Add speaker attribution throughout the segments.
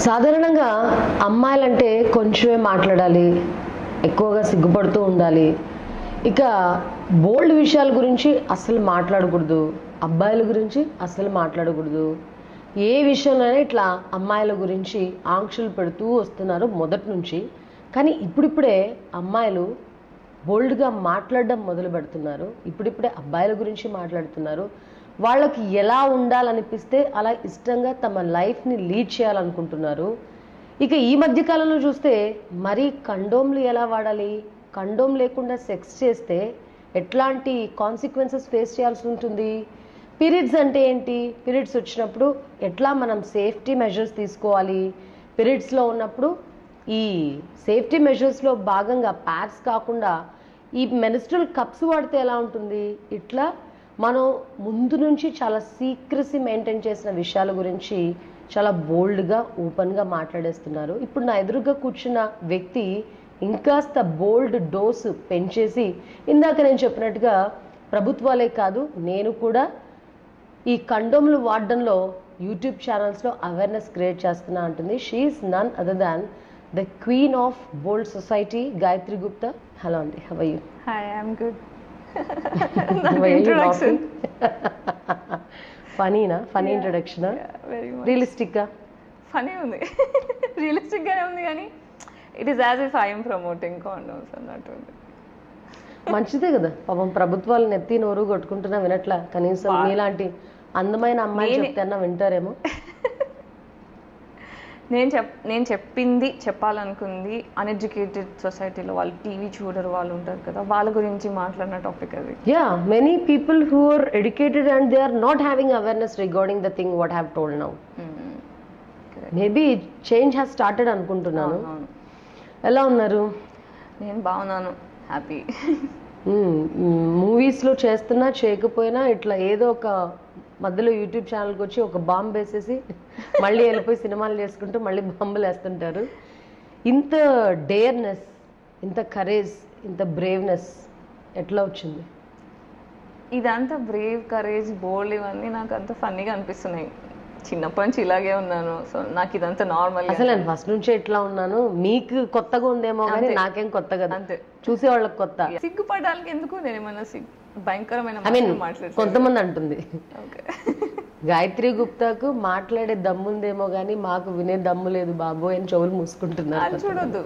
Speaker 1: సాధారణంగా అమ్మాయిలంటే కొంచెమే మాట్లాడాలి ఎక్కువగా సిగ్గుపడుతూ ఉండాలి ఇక బోల్డ్ విషయాల గురించి అస్సలు మాట్లాడకూడదు అబ్బాయిల గురించి అస్సలు మాట్లాడకూడదు ఏ విషయంలోనైనా ఇట్లా అమ్మాయిల గురించి ఆంక్షలు పెడుతూ వస్తున్నారు మొదటి నుంచి కానీ ఇప్పుడిప్పుడే అమ్మాయిలు బోల్డ్గా మాట్లాడడం మొదలు పెడుతున్నారు ఇప్పుడిప్పుడే అబ్బాయిల గురించి మాట్లాడుతున్నారు వాళ్ళకి ఎలా ఉండాలనిపిస్తే అలా ఇష్టంగా తమ లైఫ్ని లీడ్ చేయాలనుకుంటున్నారు ఇక ఈ మధ్య కాలంలో చూస్తే మరీ కండోమ్లు ఎలా వాడాలి కండోమ్ లేకుండా సెక్స్ చేస్తే ఎట్లాంటి కాన్సిక్వెన్సెస్ ఫేస్ చేయాల్సి ఉంటుంది పీరియడ్స్ అంటే ఏంటి పీరియడ్స్ వచ్చినప్పుడు ఎట్లా మనం సేఫ్టీ మెజర్స్ తీసుకోవాలి పీరియడ్స్లో ఉన్నప్పుడు ఈ సేఫ్టీ మెజర్స్లో భాగంగా ప్యాడ్స్ కాకుండా ఈ మెనిస్ట్రల్ కప్స్ వాడితే ఎలా ఉంటుంది ఇట్లా మనం ముందు నుంచి చాలా సీక్రసీ మెయింటైన్ చేసిన విషయాల గురించి చాలా బోల్డ్గా ఓపెన్గా మాట్లాడేస్తున్నారు ఇప్పుడు నా ఎదురుగా కూర్చున్న వ్యక్తి ఇంకాస్త బోల్డ్ డోస్ పెంచేసి ఇందాక నేను చెప్పినట్టుగా ప్రభుత్వాలే కాదు నేను కూడా ఈ కండోమ్లు వాడడంలో యూట్యూబ్ ఛానల్స్లో అవేర్నెస్ క్రియేట్ చేస్తున్నా అంటుంది she is none other than the queen of bold society Gayathri Gupta hello అండి how you
Speaker 2: Hi, I'm good.
Speaker 1: Introduction ఫనీనా ఫనీ ఇంట్రొడక్షన్
Speaker 2: వెరీ మచ్
Speaker 1: రియలిస్టిక్గా
Speaker 2: ఫనీ ఉంది రియలిస్టిక్ గానే ఉంది కానీ it is as if I'm promoting condoms అన్నట్టు ఉంది
Speaker 1: మంచిదే కదా పాపం ప్రభుత్వాలు నెత్తి నోరు కొట్టుకుంటున్నా వినట్లా కనీసం
Speaker 2: వా-
Speaker 1: మీలాంటి అందమైన అమ్మాయి
Speaker 2: నేనే-
Speaker 1: చెప్తే అన్నా వింటారేమో
Speaker 2: నేను చెప్ నేను చెప్పింది చెప్పాలనుకుంది అన్ఎడ్యుకేటెడ్ సొసైటీలో వాళ్ళు టీవీ చూడరు వాళ్ళు ఉంటారు కదా వాళ్ళ గురించి మాట్లాడిన టాపిక్ అది
Speaker 1: yeah many people who are educated and they are not having awareness regarding the thing what have told now maybe change has started అనుకుంటున్నాను
Speaker 2: అవును
Speaker 1: ఎలా ఉన్నారు
Speaker 2: నేను బాగున్నాను హ్యాపీ
Speaker 1: మూవీస్లో చేస్తున్నా చేయకపోయినా ఇట్లా ఏదో ఒక మధ్యలో యూట్యూబ్ ఛానల్కి వచ్చి ఒక బాంబు వేసేసి మళ్ళీ వెళ్ళిపోయి సినిమాలు చేసుకుంటూ మళ్ళీ బాంబులు వేస్తుంటారు ఇంత డేర్నెస్ ఇంత కరేజ్ ఇంత బ్రేవ్నెస్ ఎట్లా వచ్చింది
Speaker 2: ఇదంతా బ్రేవ్ కరేజ్ బోల్డ్ ఇవన్నీ నాకు అంత ఫన్నీగా అనిపిస్తున్నాయి చిన్నప్పటి నుంచి ఇలాగే ఉన్నాను సో నాకు ఇదంతా నార్మల్
Speaker 1: అసలు నేను ఫస్ట్ నుంచే ఇట్లా ఉన్నాను మీకు కొత్తగా ఉందేమో కానీ
Speaker 2: అంతే.
Speaker 1: నాకేం కొత్త కదా
Speaker 2: అంతే
Speaker 1: చూసే వాళ్ళకి కొత్త
Speaker 2: సిగ్గుపడడానికి ఎందుకు నేను ఏమన్నా సిగ్గు భయంకరమైన
Speaker 1: ఐ మీన్
Speaker 2: మాట్లాడుతాను
Speaker 1: కొంతమంది అంటుంది
Speaker 2: ఓకే
Speaker 1: గాయత్రి గుప్తాకు మాట్లాడే దమ్ముందేమో కానీ మాకు వినే దమ్ము లేదు బాబు అని చెవులు మూసుకుంటున్నారు
Speaker 2: అది చూడొద్దు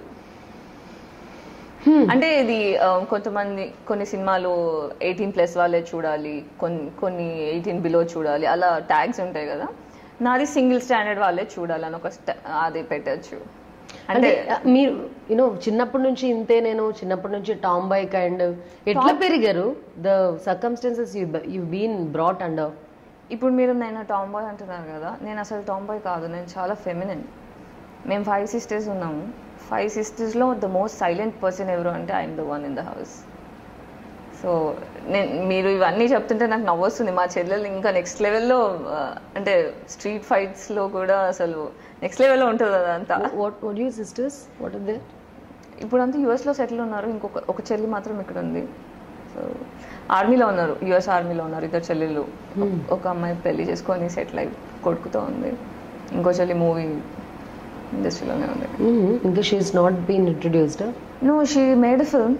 Speaker 2: అంటే ఇది ఆ, కొంతమంది కొన్ని సినిమాలు ఎయిటీన్ ప్లస్ వాళ్ళే చూడాలి కొన్ని కొన్ని ఎయిటీన్ బిలో చూడాలి అలా ట్యాగ్స్ ఉంటాయి కదా నాది సింగిల్ స్టాండర్డ్ వాళ్ళే చూడాలి అని ఒక sta- అది పెట్టచ్చు
Speaker 1: అంటే
Speaker 2: అంటే
Speaker 1: మీరు యూనో చిన్నప్పటి నుంచి ఇంతే నేను చిన్నప్పటి నుంచి టామ్ బై కైండ్ ఎట్లా పెరిగారు the circumstances you been brought under
Speaker 2: ఇప్పుడు మీరు నేను టామ్ బాయ్ అంటున్నారు కదా నేను అసలు టామ్ బాయ్ కాదు నేను చాలా ఫెమినిన్ మేము ఫైవ్ సిస్టర్స్ ఉన్నాము ఫైవ్ సిస్టర్స్లో ద మోస్ట్ సైలెంట్ పర్సన్ ఎవరు అంటే I'm the one in the house so నేను మీరు ఇవన్నీ చెప్తుంటే నాకు నవ్వొస్తుంది మా చెల్లెలు ఇంకా నెక్స్ట్ లెవెల్లో అంటే స్ట్రీట్ ఫైట్స్లో కూడా అసలు నెక్స్ట్ లెవెల్లో ఉంటుంది అదంతా
Speaker 1: what what you sisters what are they
Speaker 2: ఇప్పుడు అంతా యూఎస్లో సెటిల్ ఉన్నారు ఇంకొక ఒక చెల్లి మాత్రం ఇక్కడ ఉంది సో ఆర్మీలో ఉన్నారు యుఎస్ ఆర్మీలో ఉన్నారు ఇద్దరు చెల్లెళ్ళు ఒక అమ్మాయి పెళ్లి చేసుకొని సెటిల్ అయి కొడుకుతో ఉంది ఇంకో చెల్లి మూవీ ఇండస్ట్రీలోనే ఉంది
Speaker 1: ఇంకా she is not been introduced
Speaker 2: no she made film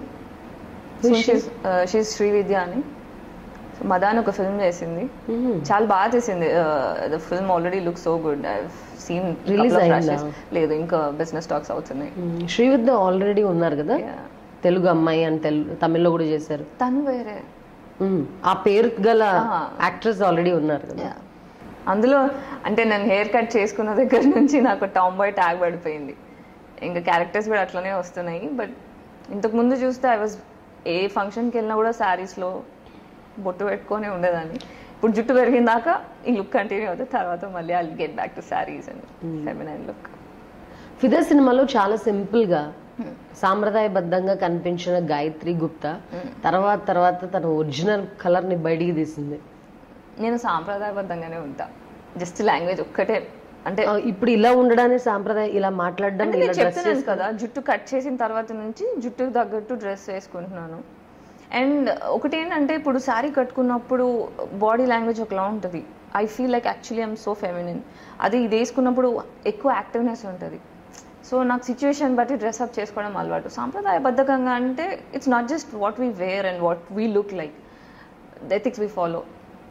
Speaker 2: she Srividya అని So, మదాన్ ఒక ఫిల్మ్ చేసింది చాలా బాగా చేసింది the film already look so good I seen
Speaker 1: Release అయిందా?
Speaker 2: లేదు ఇంకా బిజినెస్ టాక్స్ అవుతున్నాయి
Speaker 1: శ్రీవిద్య ఆల్రెడీ ఉన్నారు కదా
Speaker 2: Yeah.
Speaker 1: తెలుగు అమ్మాయి అని తెలుగు తమిళ్లో కూడా చేశారు
Speaker 2: తను వేరే
Speaker 1: Mm. ఆ పేరు గల
Speaker 2: Ah.
Speaker 1: యాక్ట్రెస్ ఆల్రెడీ ఉన్నారు కదా
Speaker 2: అందులో అంటే నేను హెయిర్ కట్ చేసుకున్న దగ్గర నుంచి నాకు టామ్ బాయ్ ట్యాగ్ పడిపోయింది ఇంకా క్యారెక్టర్స్ కూడా అట్లనే వస్తున్నాయి బట్ ఇంతకు ముందు చూస్తే ఐ వాజ్ ఏ ఫంక్షన్కి వెళ్ళినా కూడా శారీస్లో బొట్టు పెట్టుకొని ఉండేదాన్ని ఇప్పుడు జుట్టు పెరిగిన దాకా ఈ లుక్ కంటిన్యూ అవుతుంది తర్వాత మళ్ళీ I get back to saris and feminine look
Speaker 1: ఫిదర్ సినిమాలో చాలా సింపుల్ గా సాంప్రదాయబద్ధంగా కనిపించిన గాయత్రి గుప్తా తర్వాత తర్వాత తన ఒరిజినల్ కలర్ ని బయటికి తీసింది
Speaker 2: నేను సాంప్రదాయబద్ధంగానే ఉంటా జస్ట్ లాంగ్వేజ్ ఒక్కటే అంటే
Speaker 1: ఆ, ఇప్పుడు ఇలా ఉండడానికి సాంప్రదాయం ఇలా మాట్లాడడం
Speaker 2: అంటే
Speaker 1: ఇలా
Speaker 2: నేను
Speaker 1: డ్రెస్
Speaker 2: చెప్తున్నాను కదా జుట్టు కట్ చేసిన తర్వాత నుంచి జుట్టుకు తగ్గట్టు డ్రెస్ వేసుకుంటున్నాను అండ్ ఒకటి ఏంటంటే ఇప్పుడు శారీ కట్టుకున్నప్పుడు బాడీ లాంగ్వేజ్ ఒకలా ఉంటుంది I feel like actually I'm so feminine అది ఇది వేసుకున్నప్పుడు ఎక్కువ యాక్టివ్నెస్ ఉంటుంది సో నాకు సిచ్యువేషన్ బట్టి డ్రెస్అప్ చేసుకోవడం అలవాటు సాంప్రదాయబద్ధకంగా అంటే it's not just what we wear and what we look like ethics we follow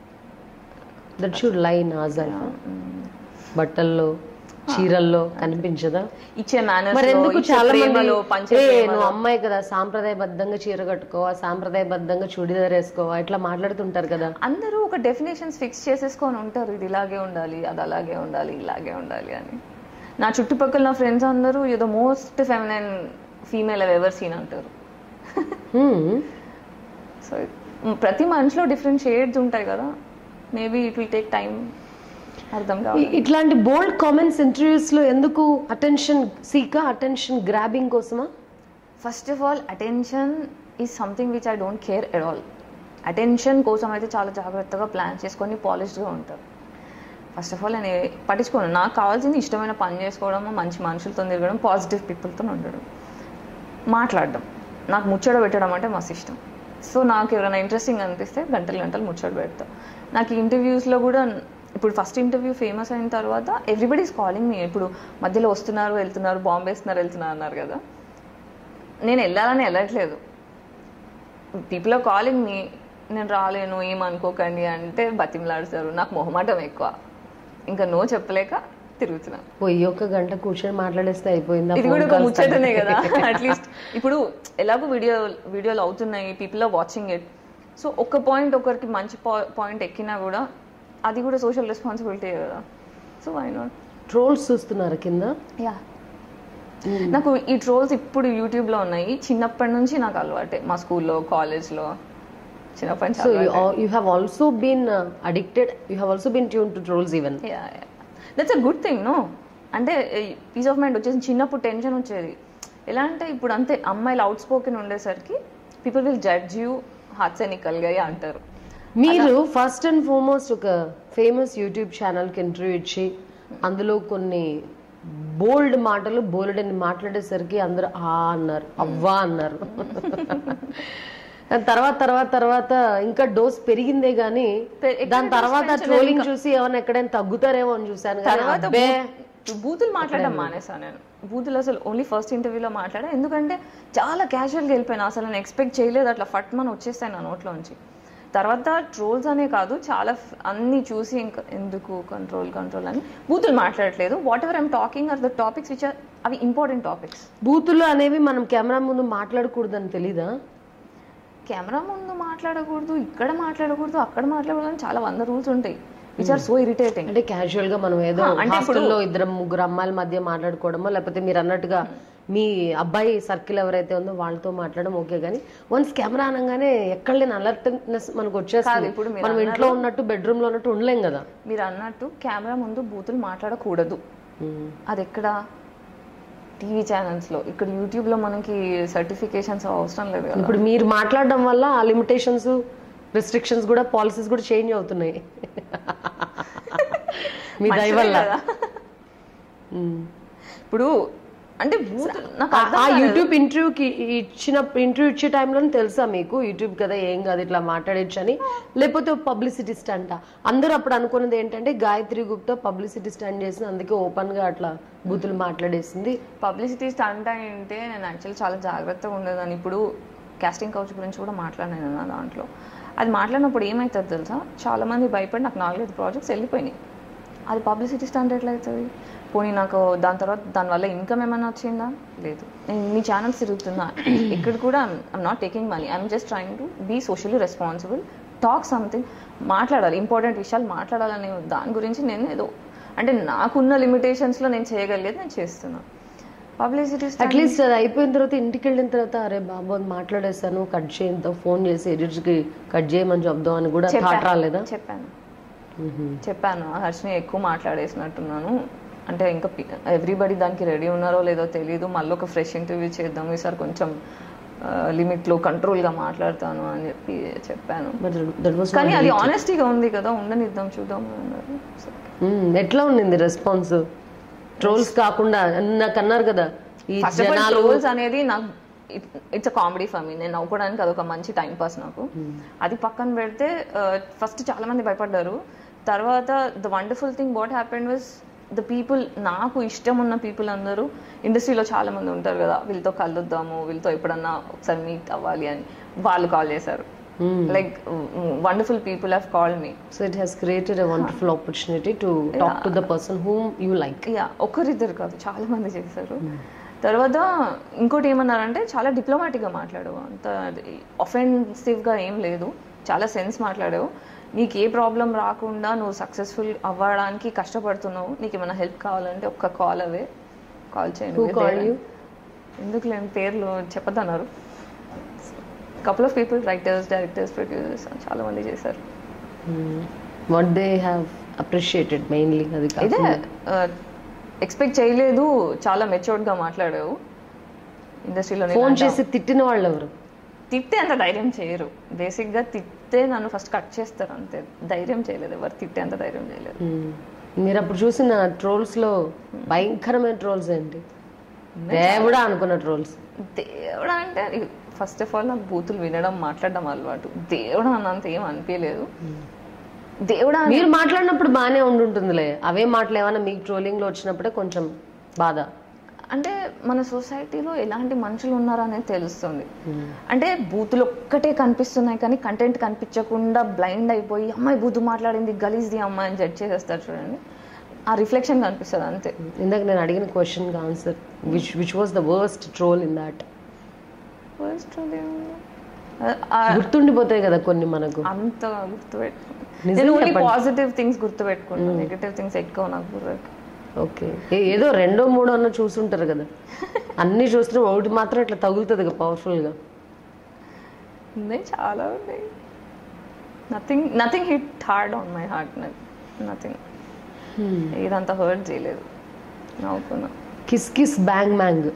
Speaker 1: that should line ఆజర్ బట్టల్లో చీరల్లో కనిపించదా
Speaker 2: ఇచ్చే
Speaker 1: మరి
Speaker 2: మేనర్స్
Speaker 1: ఎందుకు చాలా మంది
Speaker 2: ప్రేమలో పంచే
Speaker 1: "ఏ,
Speaker 2: ప్రేమలో."
Speaker 1: నువ్వు అమ్మాయి కదా సాంప్రదాయబద్ధంగా చీర కట్టుకోవా సాంప్రదాయబద్ధంగా చూడిదార్ వేసుకోవా ఇట్లా మాట్లాడుతుంటారు కదా
Speaker 2: అందరూ ఒక డెఫినేషన్స్ ఫిక్స్ చేసేసుకొని ఉంటారు ఇది ఇలాగే ఉండాలి అది అలాగే ఉండాలి ఇలాగే ఉండాలి అని నా చుట్టుపక్కల నా ఫ్రెండ్స్ అందరూ the most feminine female ever seen అంటారు
Speaker 1: Hmm.
Speaker 2: సో ప్రతి మనిషిలో డిఫరెంట్ షేడ్స్ ఉంటాయి కదా maybe it will take time అర్థం కావాలి
Speaker 1: ఇ- ఇట్లాంటి బోల్డ్ కామెంట్స్ ఇంటర్వ్యూస్ లో ఎందుకు అటెన్షన్ సీకా అటెన్షన్ గ్రాబింగ్ కోసమా
Speaker 2: first of all attention is something which I don't care at all attention కోసం అయితే చాలా జాగ్రత్తగా ప్లాన్ చేసుకొని పాలిష్డ్గా ఉంటారు ఫస్ట్ ఆఫ్ ఆల్ నేను ఏ- పట్టించుకోను నాకు కావాల్సింది ఇష్టమైన పని చేసుకోవడము మంచి మనుషులతో తిరగడం పాజిటివ్ పీపుల్తో ఉండడం మాట్లాడడం నాకు ముచ్చట పెట్టడం అంటే మస్తు ఇష్టం సో నాకు ఎవరైనా ఇంట్రెస్టింగ్ అనిపిస్తే గంటలు గంటలు ముచ్చట పెడతా నాకు ఇంటర్వ్యూస్లో కూడా ఇప్పుడు ఫస్ట్ ఇంటర్వ్యూ ఫేమస్ అయిన తర్వాత ఎవ్రీబడి ఈస్ కాలింగ్ మీ ఇప్పుడు మధ్యలో వస్తున్నారు వెళ్తున్నారు బాంబే వేస్తున్నారు వెళ్తున్నారు అన్నారు కదా నేను వెళ్ళాలని వెళ్ళట్లేదు పీపుల్ ఆర్ కాలింగ్ మీ నేను రాలేను ఏమనుకోకండి అంటే బతిమలాడుతారు నాకు మొహమాటం ఎక్కువ ఇంకా నో చెప్పలేక తిరుగుతున్నాను
Speaker 1: పోయి ఒక గంట కూర్చొని మాట్లాడేస్తే అయిపోయిందా
Speaker 2: ఇది కూడా ఒక ముచ్చటనే కదా అట్లీస్ట్ ఇప్పుడు ఎలాగో వీడియో వీడియోలు అవుతున్నాయి people are watching it so ఒక పాయింట్ ఒకరికి మంచి పాయింట్ ఎక్కినా కూడా అది కూడా సోషల్ రెస్పాన్సిబిలిటీ కదా సో ఐ నాట్
Speaker 1: ట్రోల్స్ చూస్తున్నారు కింద
Speaker 2: యా నాకు ఈ ట్రోల్స్ ఇప్పుడు యూట్యూబ్ లో ఉన్నాయి చిన్నప్పటి నుంచి నాకు అలవాటే మా స్కూల్లో కాలేజ్లో చిన్నప్పటి నుంచి
Speaker 1: సో
Speaker 2: అలవాటే.
Speaker 1: You have also been addicted you have also been tuned to trolls even
Speaker 2: that's a good thing no అంటే పీస్ ఆఫ్ మైండ్ వచ్చేసి చిన్నప్పుడు టెన్షన్ వచ్చేది ఎలా అంటే ఇప్పుడు అంతే అమ్మాయిలు అవుట్ స్పోకెన్ ఉండేసరికి పీపుల్ విల్ జడ్జ్ యూ హాత్సే నికల్గాయి అంటారు
Speaker 1: మీరు ఫస్ట్ అండ్ ఫార్మోస్ట్ ఒక ఫేమస్ యూట్యూబ్ ఛానల్కి ఇంటర్వ్యూ ఇచ్చి అందులో కొన్ని బోల్డ్ మాటలు బోల్డ్ అని మాట్లాడేసరికి అందరూ ఆ అన్నారు అవ్వా అన్నారు తర్వాత తర్వాత తర్వాత ఇంకా డోస్ పెరిగిందే గానీ
Speaker 2: పె- ఎక్కడ
Speaker 1: దాని
Speaker 2: dose
Speaker 1: తర్వాత
Speaker 2: పెంచలేదు
Speaker 1: ట్రోలింగ్ చూసి ఏమైనా ఎక్కడైనా తగ్గుతారేమో అని చూసాను కానీ
Speaker 2: తర్వాత
Speaker 1: అబ్బే,
Speaker 2: బూ- బూతులు మాట్లాడడం మానేసాను నేను బూతులు అసలు ఓన్లీ ఫస్ట్ ఇంటర్వ్యూలో మాట్లాడా ఎందుకంటే చాలా క్యాజువల్గా వెళ్ళిపోయాను అసలు నేను ఎక్స్పెక్ట్ చేయలేదు అట్లా ఫట్ మన వచ్చేస్తాయి నా నోట్లోంచి తర్వాత ట్రోల్స్ అనే కాదు చాలా ఫ్- అన్ని చూసి ఇంకా ఎందుకు కంట్రోల్ కంట్రోల్ అని బూతులు మాట్లాడట్లేదు whatever I'm talking are the topics which are అవి ఇంపార్టెంట్ టాపిక్స్
Speaker 1: బూతులు అనేవి మనం కెమెరా ముందు మాట్లాడకూడదని తెలీదా
Speaker 2: కెమెరా ముందు మాట్లాడకూడదు ఇక్కడ మాట్లాడకూడదు అక్కడ మాట్లాడకూడదు అని చాలా వంద రూల్స్ ఉంటాయి విచ్ ఆర్ సో ఇరిటేటింగ్
Speaker 1: అంటే క్యాజువల్ గా మనం ఏదో
Speaker 2: హా, అంటే ఇప్పుడు-
Speaker 1: హాస్టల్లో ఇద్దరు ముగ్గురు అమ్మాయిల మధ్య మాట్లాడుకోవడమో లేకపోతే మీరు అన్నట్టుగా మీ అబ్బాయి సర్కిల్ ఎవరైతే ఉందో వాళ్ళతో మాట్లాడడం ఓకే కానీ వన్స్ కెమెరా అనగానే ఎక్కడ లేని అలర్ట్నెస్ మనకు
Speaker 2: కాదు,
Speaker 1: వచ్చేస్తుంది
Speaker 2: ఇప్పుడు మీరు
Speaker 1: మనం ఇంట్లో ఉన్నట్టు బెడ్రూమ్ లో ఉన్నట్టు ఉండలేం కదా
Speaker 2: మీరు అన్నట్టు కెమెరా ముందు బూతులు మాట్లాడకూడదు అది ఎక్కడ టీవీ ఛానల్స్లో ఇక్కడ యూట్యూబ్లో మనకి సర్టిఫికేషన్స్ అవసరం లేదు కదా
Speaker 1: ఇప్పుడు మీరు మాట్లాడడం వల్ల ఆ లిమిటేషన్స్ రిస్ట్రిక్షన్స్ కూడా పాలసీస్ కూడా చేంజ్ అవుతున్నాయి మీ దయ
Speaker 2: మంచిదే
Speaker 1: వల్ల
Speaker 2: కదా.
Speaker 1: మ్మ్.
Speaker 2: ఇప్పుడు అంటే బూతులు నాకు
Speaker 1: ఆ-
Speaker 2: అర్థం
Speaker 1: ఆ
Speaker 2: కాలేదు.
Speaker 1: యూట్యూబ్ ఇంటర్వ్యూకి ఇచ్చిన ఇంటర్వ్యూ ఇచ్చే టైంలో తెలుసా మీకు యూట్యూబ్ కదా ఏం కాదు ఇట్లా మాట్లాడచ్చు అని లేకపోతే పబ్లిసిటీ స్టంట్ అందరూ అప్పుడు అనుకున్నది ఏంటంటే గాయత్రి గుప్తా పబ్లిసిటీ స్టంట్ చేసి అందుకే ఓపెన్ గా అట్లా బూతులు మాట్లాడేసింది
Speaker 2: పబ్లిసిటీ స్టంట్ అంటే నేను యాక్చువల్లీ చాలా జాగ్రత్తగా ఉండేదాన్ని ఇప్పుడు కాస్టింగ్ కౌచ్ గురించి కూడా మాట్లాడినాను నా దాంట్లో అది మాట్లాడినప్పుడు ఏమవుతుంది తెలుసా చాలా మంది భయపడి నాకు నాలుగైదు ప్రాజెక్ట్స్ వెళ్ళిపోయినాయి అది పబ్లిసిటీ స్టంట్ ఎట్లా అవుతుంది పోనీ నాకు దాని తర్వాత దానివల్ల ఇన్కమ్ ఏమైనా వచ్చిందా లేదు నేను ఇన్ని ఛానల్స్ తిరుగుతున్నా ఇక్కడ కూడా I'm not taking money I'm just trying to be socially responsible talk something మాట్లాడాలి ఇంపార్టెంట్ విషయాలు మాట్లాడాలనే దాని గురించి నేను ఏదో అంటే నాకున్న లిమిటేషన్స్లో నేను చేయగలిగేది నేను చేస్తున్నాను పబ్లిసిటీ
Speaker 1: అట్లీస్ట్ అది అయిపోయిన తర్వాత ఇంటికి వెళ్ళిన తర్వాత అరే బాబు అది మాట్లాడేస్తాను కట్ చేయంతో ఫోన్ చేసి editors కి కట్ చేయమని చెప్దాం అని కూడా థాట్ రాలేదా
Speaker 2: చెప్పాను చెప్పాను హర్షిని ఎక్కువ మాట్లాడేసినట్టున్నాను అంటే ఇంకా ఎవ్రీబడి దానికి రెడీ ఉన్నారో లేదో తెలియదు మళ్ళీ ఒక ఫ్రెష్ ఇంటర్వ్యూ చేద్దాం ఈసారి కొంచెం లిమిట్లో కంట్రోల్గా మాట్లాడతాను అని చెప్పి చెప్పాను
Speaker 1: బట్ దట్ వాస్
Speaker 2: కానీ అది ఆనెస్టీగా ఉంది కదా ఉండనిద్దాం చూద్దాం అన్నారు So,
Speaker 1: ఎట్లా ఉండింది రెస్పాన్స్ ట్రోల్స్ కాకుండా నాకు అన్నారు కదా ఈ
Speaker 2: ఫస్ట్ ఆఫ్ ఆల్
Speaker 1: జనాలు
Speaker 2: రోల్స్ అనేది నాకు it's a comedy for me నేను నవ్వుకోవడానికి అదొక మంచి టైం పాస్ నాకు అది పక్కన పెడితే ఫస్ట్ చాలా మంది భయపడ్డారు తర్వాత the wonderful thing what happened was the people నాకు ఇష్టం ఉన్న పీపుల్ అందరూ ఇండస్ట్రీలో చాలా మంది ఉంటారు కదా వీళ్ళతో కలుద్దాము వీళ్ళతో ఎప్పుడన్నా ఒకసారి మీట్ అవ్వాలి అని వాళ్ళు కాల్ చేశారు like wonderful people have call me
Speaker 1: so it has created a wonderful opportunity to talk to the person whom you like
Speaker 2: yeah ఒకరిద్దరు కాదు చాలా మంది చేశారు తర్వాత ఇంకోటి ఏమన్నారంటే చాలా డిప్లొమాటిక్గా మాట్లాడావు అంత ఒఫెన్సివ్గా ఏం లేదు చాలా సెన్స్ మాట్లాడావు నీకు ఏ ప్రాబ్లం రాకుండా నువ్వు సక్సెస్ఫుల్ అవ్వడానికి కష్టపడుతున్నావు నీకు ఏమైనా హెల్ప్ కావాలంటే ఒక్క కాల్ అవే కాల్
Speaker 1: Who
Speaker 2: చేయండి
Speaker 1: called you?
Speaker 2: ఎందుకు లేని పేర్లు చెప్పదన్నారు couple of people writers directors producers చాలా మంది చేశారు
Speaker 1: what they have appreciated mainly అది
Speaker 2: ఇదే
Speaker 1: కాకుండా
Speaker 2: ఎక్స్పెక్ట్ చేయలేదు చాలా మెచ్యూర్డ్ గా మాట్లాడావు ఇండస్ట్రీలో
Speaker 1: ఫోన్ చేసి తిట్టిన వాళ్ళు ఎవరు
Speaker 2: తిట్టే అంత ధైర్యం చేయరు బేసిక్ గా తిట్టే నన్ను ఫస్ట్ కట్ చేస్తారు అంతే ధైర్యం చేయలేదు ఎవరు తిట్టే అంత ధైర్యం చేయలేదు
Speaker 1: Hmm. మీరు అప్పుడు చూసిన ట్రోల్స్ లో భయంకరమైన ట్రోల్స్ ఏంటి దేవుడా అనుకున్న ట్రోల్స్
Speaker 2: దేవుడా అంటే ఫస్ట్ ఆఫ్ ఆల్ నాకు బూతులు వినడం మాట్లాడడం అలవాటు దేవుడా అన్నంత ఏం అనిపించలేదు దేవుడా అని-
Speaker 1: మీరు మాట్లాడినప్పుడు బాగానే ఉండుంటుందిలే అవే మాటలు ఏమైనా మీకు ట్రోలింగ్ లో వచ్చినప్పుడే కొంచెం బాధ
Speaker 2: అంటే మన సొసైటీలో ఎలాంటి మనుషులు ఉన్నారో అనేది తెలుస్తుంది అంటే బూతులు ఒక్కటే కనిపిస్తున్నాయి కానీ కంటెంట్ కనిపించకుండా బ్లైండ్ అయిపోయి అమ్మాయి బూతు మాట్లాడింది గలీజ్ది అమ్మాయి అని జడ్జ్ చేసేస్తారు చూడండి ఆ రిఫ్లెక్షన్ కనిపిస్తుంది అంతే
Speaker 1: ఇందాక నేను అడిగిన question answer which which was the worst troll in that
Speaker 2: Worst అది ఏముంది? ఆ- ఆ
Speaker 1: గుర్తుండిపోతాయి కదా కొన్ని మనకు
Speaker 2: అంత గుర్తుపెట్టుకున్నాను
Speaker 1: నిజం
Speaker 2: నేను ఓన్లీ
Speaker 1: చెప్పండి.
Speaker 2: పాజిటివ్ థింగ్స్ గుర్తుపెట్టుకున్నాను నెగిటివ్ థింగ్స్ ఎక్కువ నాకు బుర్రకి
Speaker 1: ఓకే ఏదో రెండో మూడో అన్న చూసుంటారు కదా అన్ని చూస్తే ఒకటి మాత్రం ఇట్లా తగులుతుంది కదా పవర్ఫుల్ గా
Speaker 2: ఉన్నాయి చాలా ఉన్నాయి nothing nothing hit hard on my heart nothing ఏదంతా హర్ట్ చేయలేదు నవ్వుకున్నా
Speaker 1: కిస్ కిస్ బ్యాంగ్ మ్యాంగ్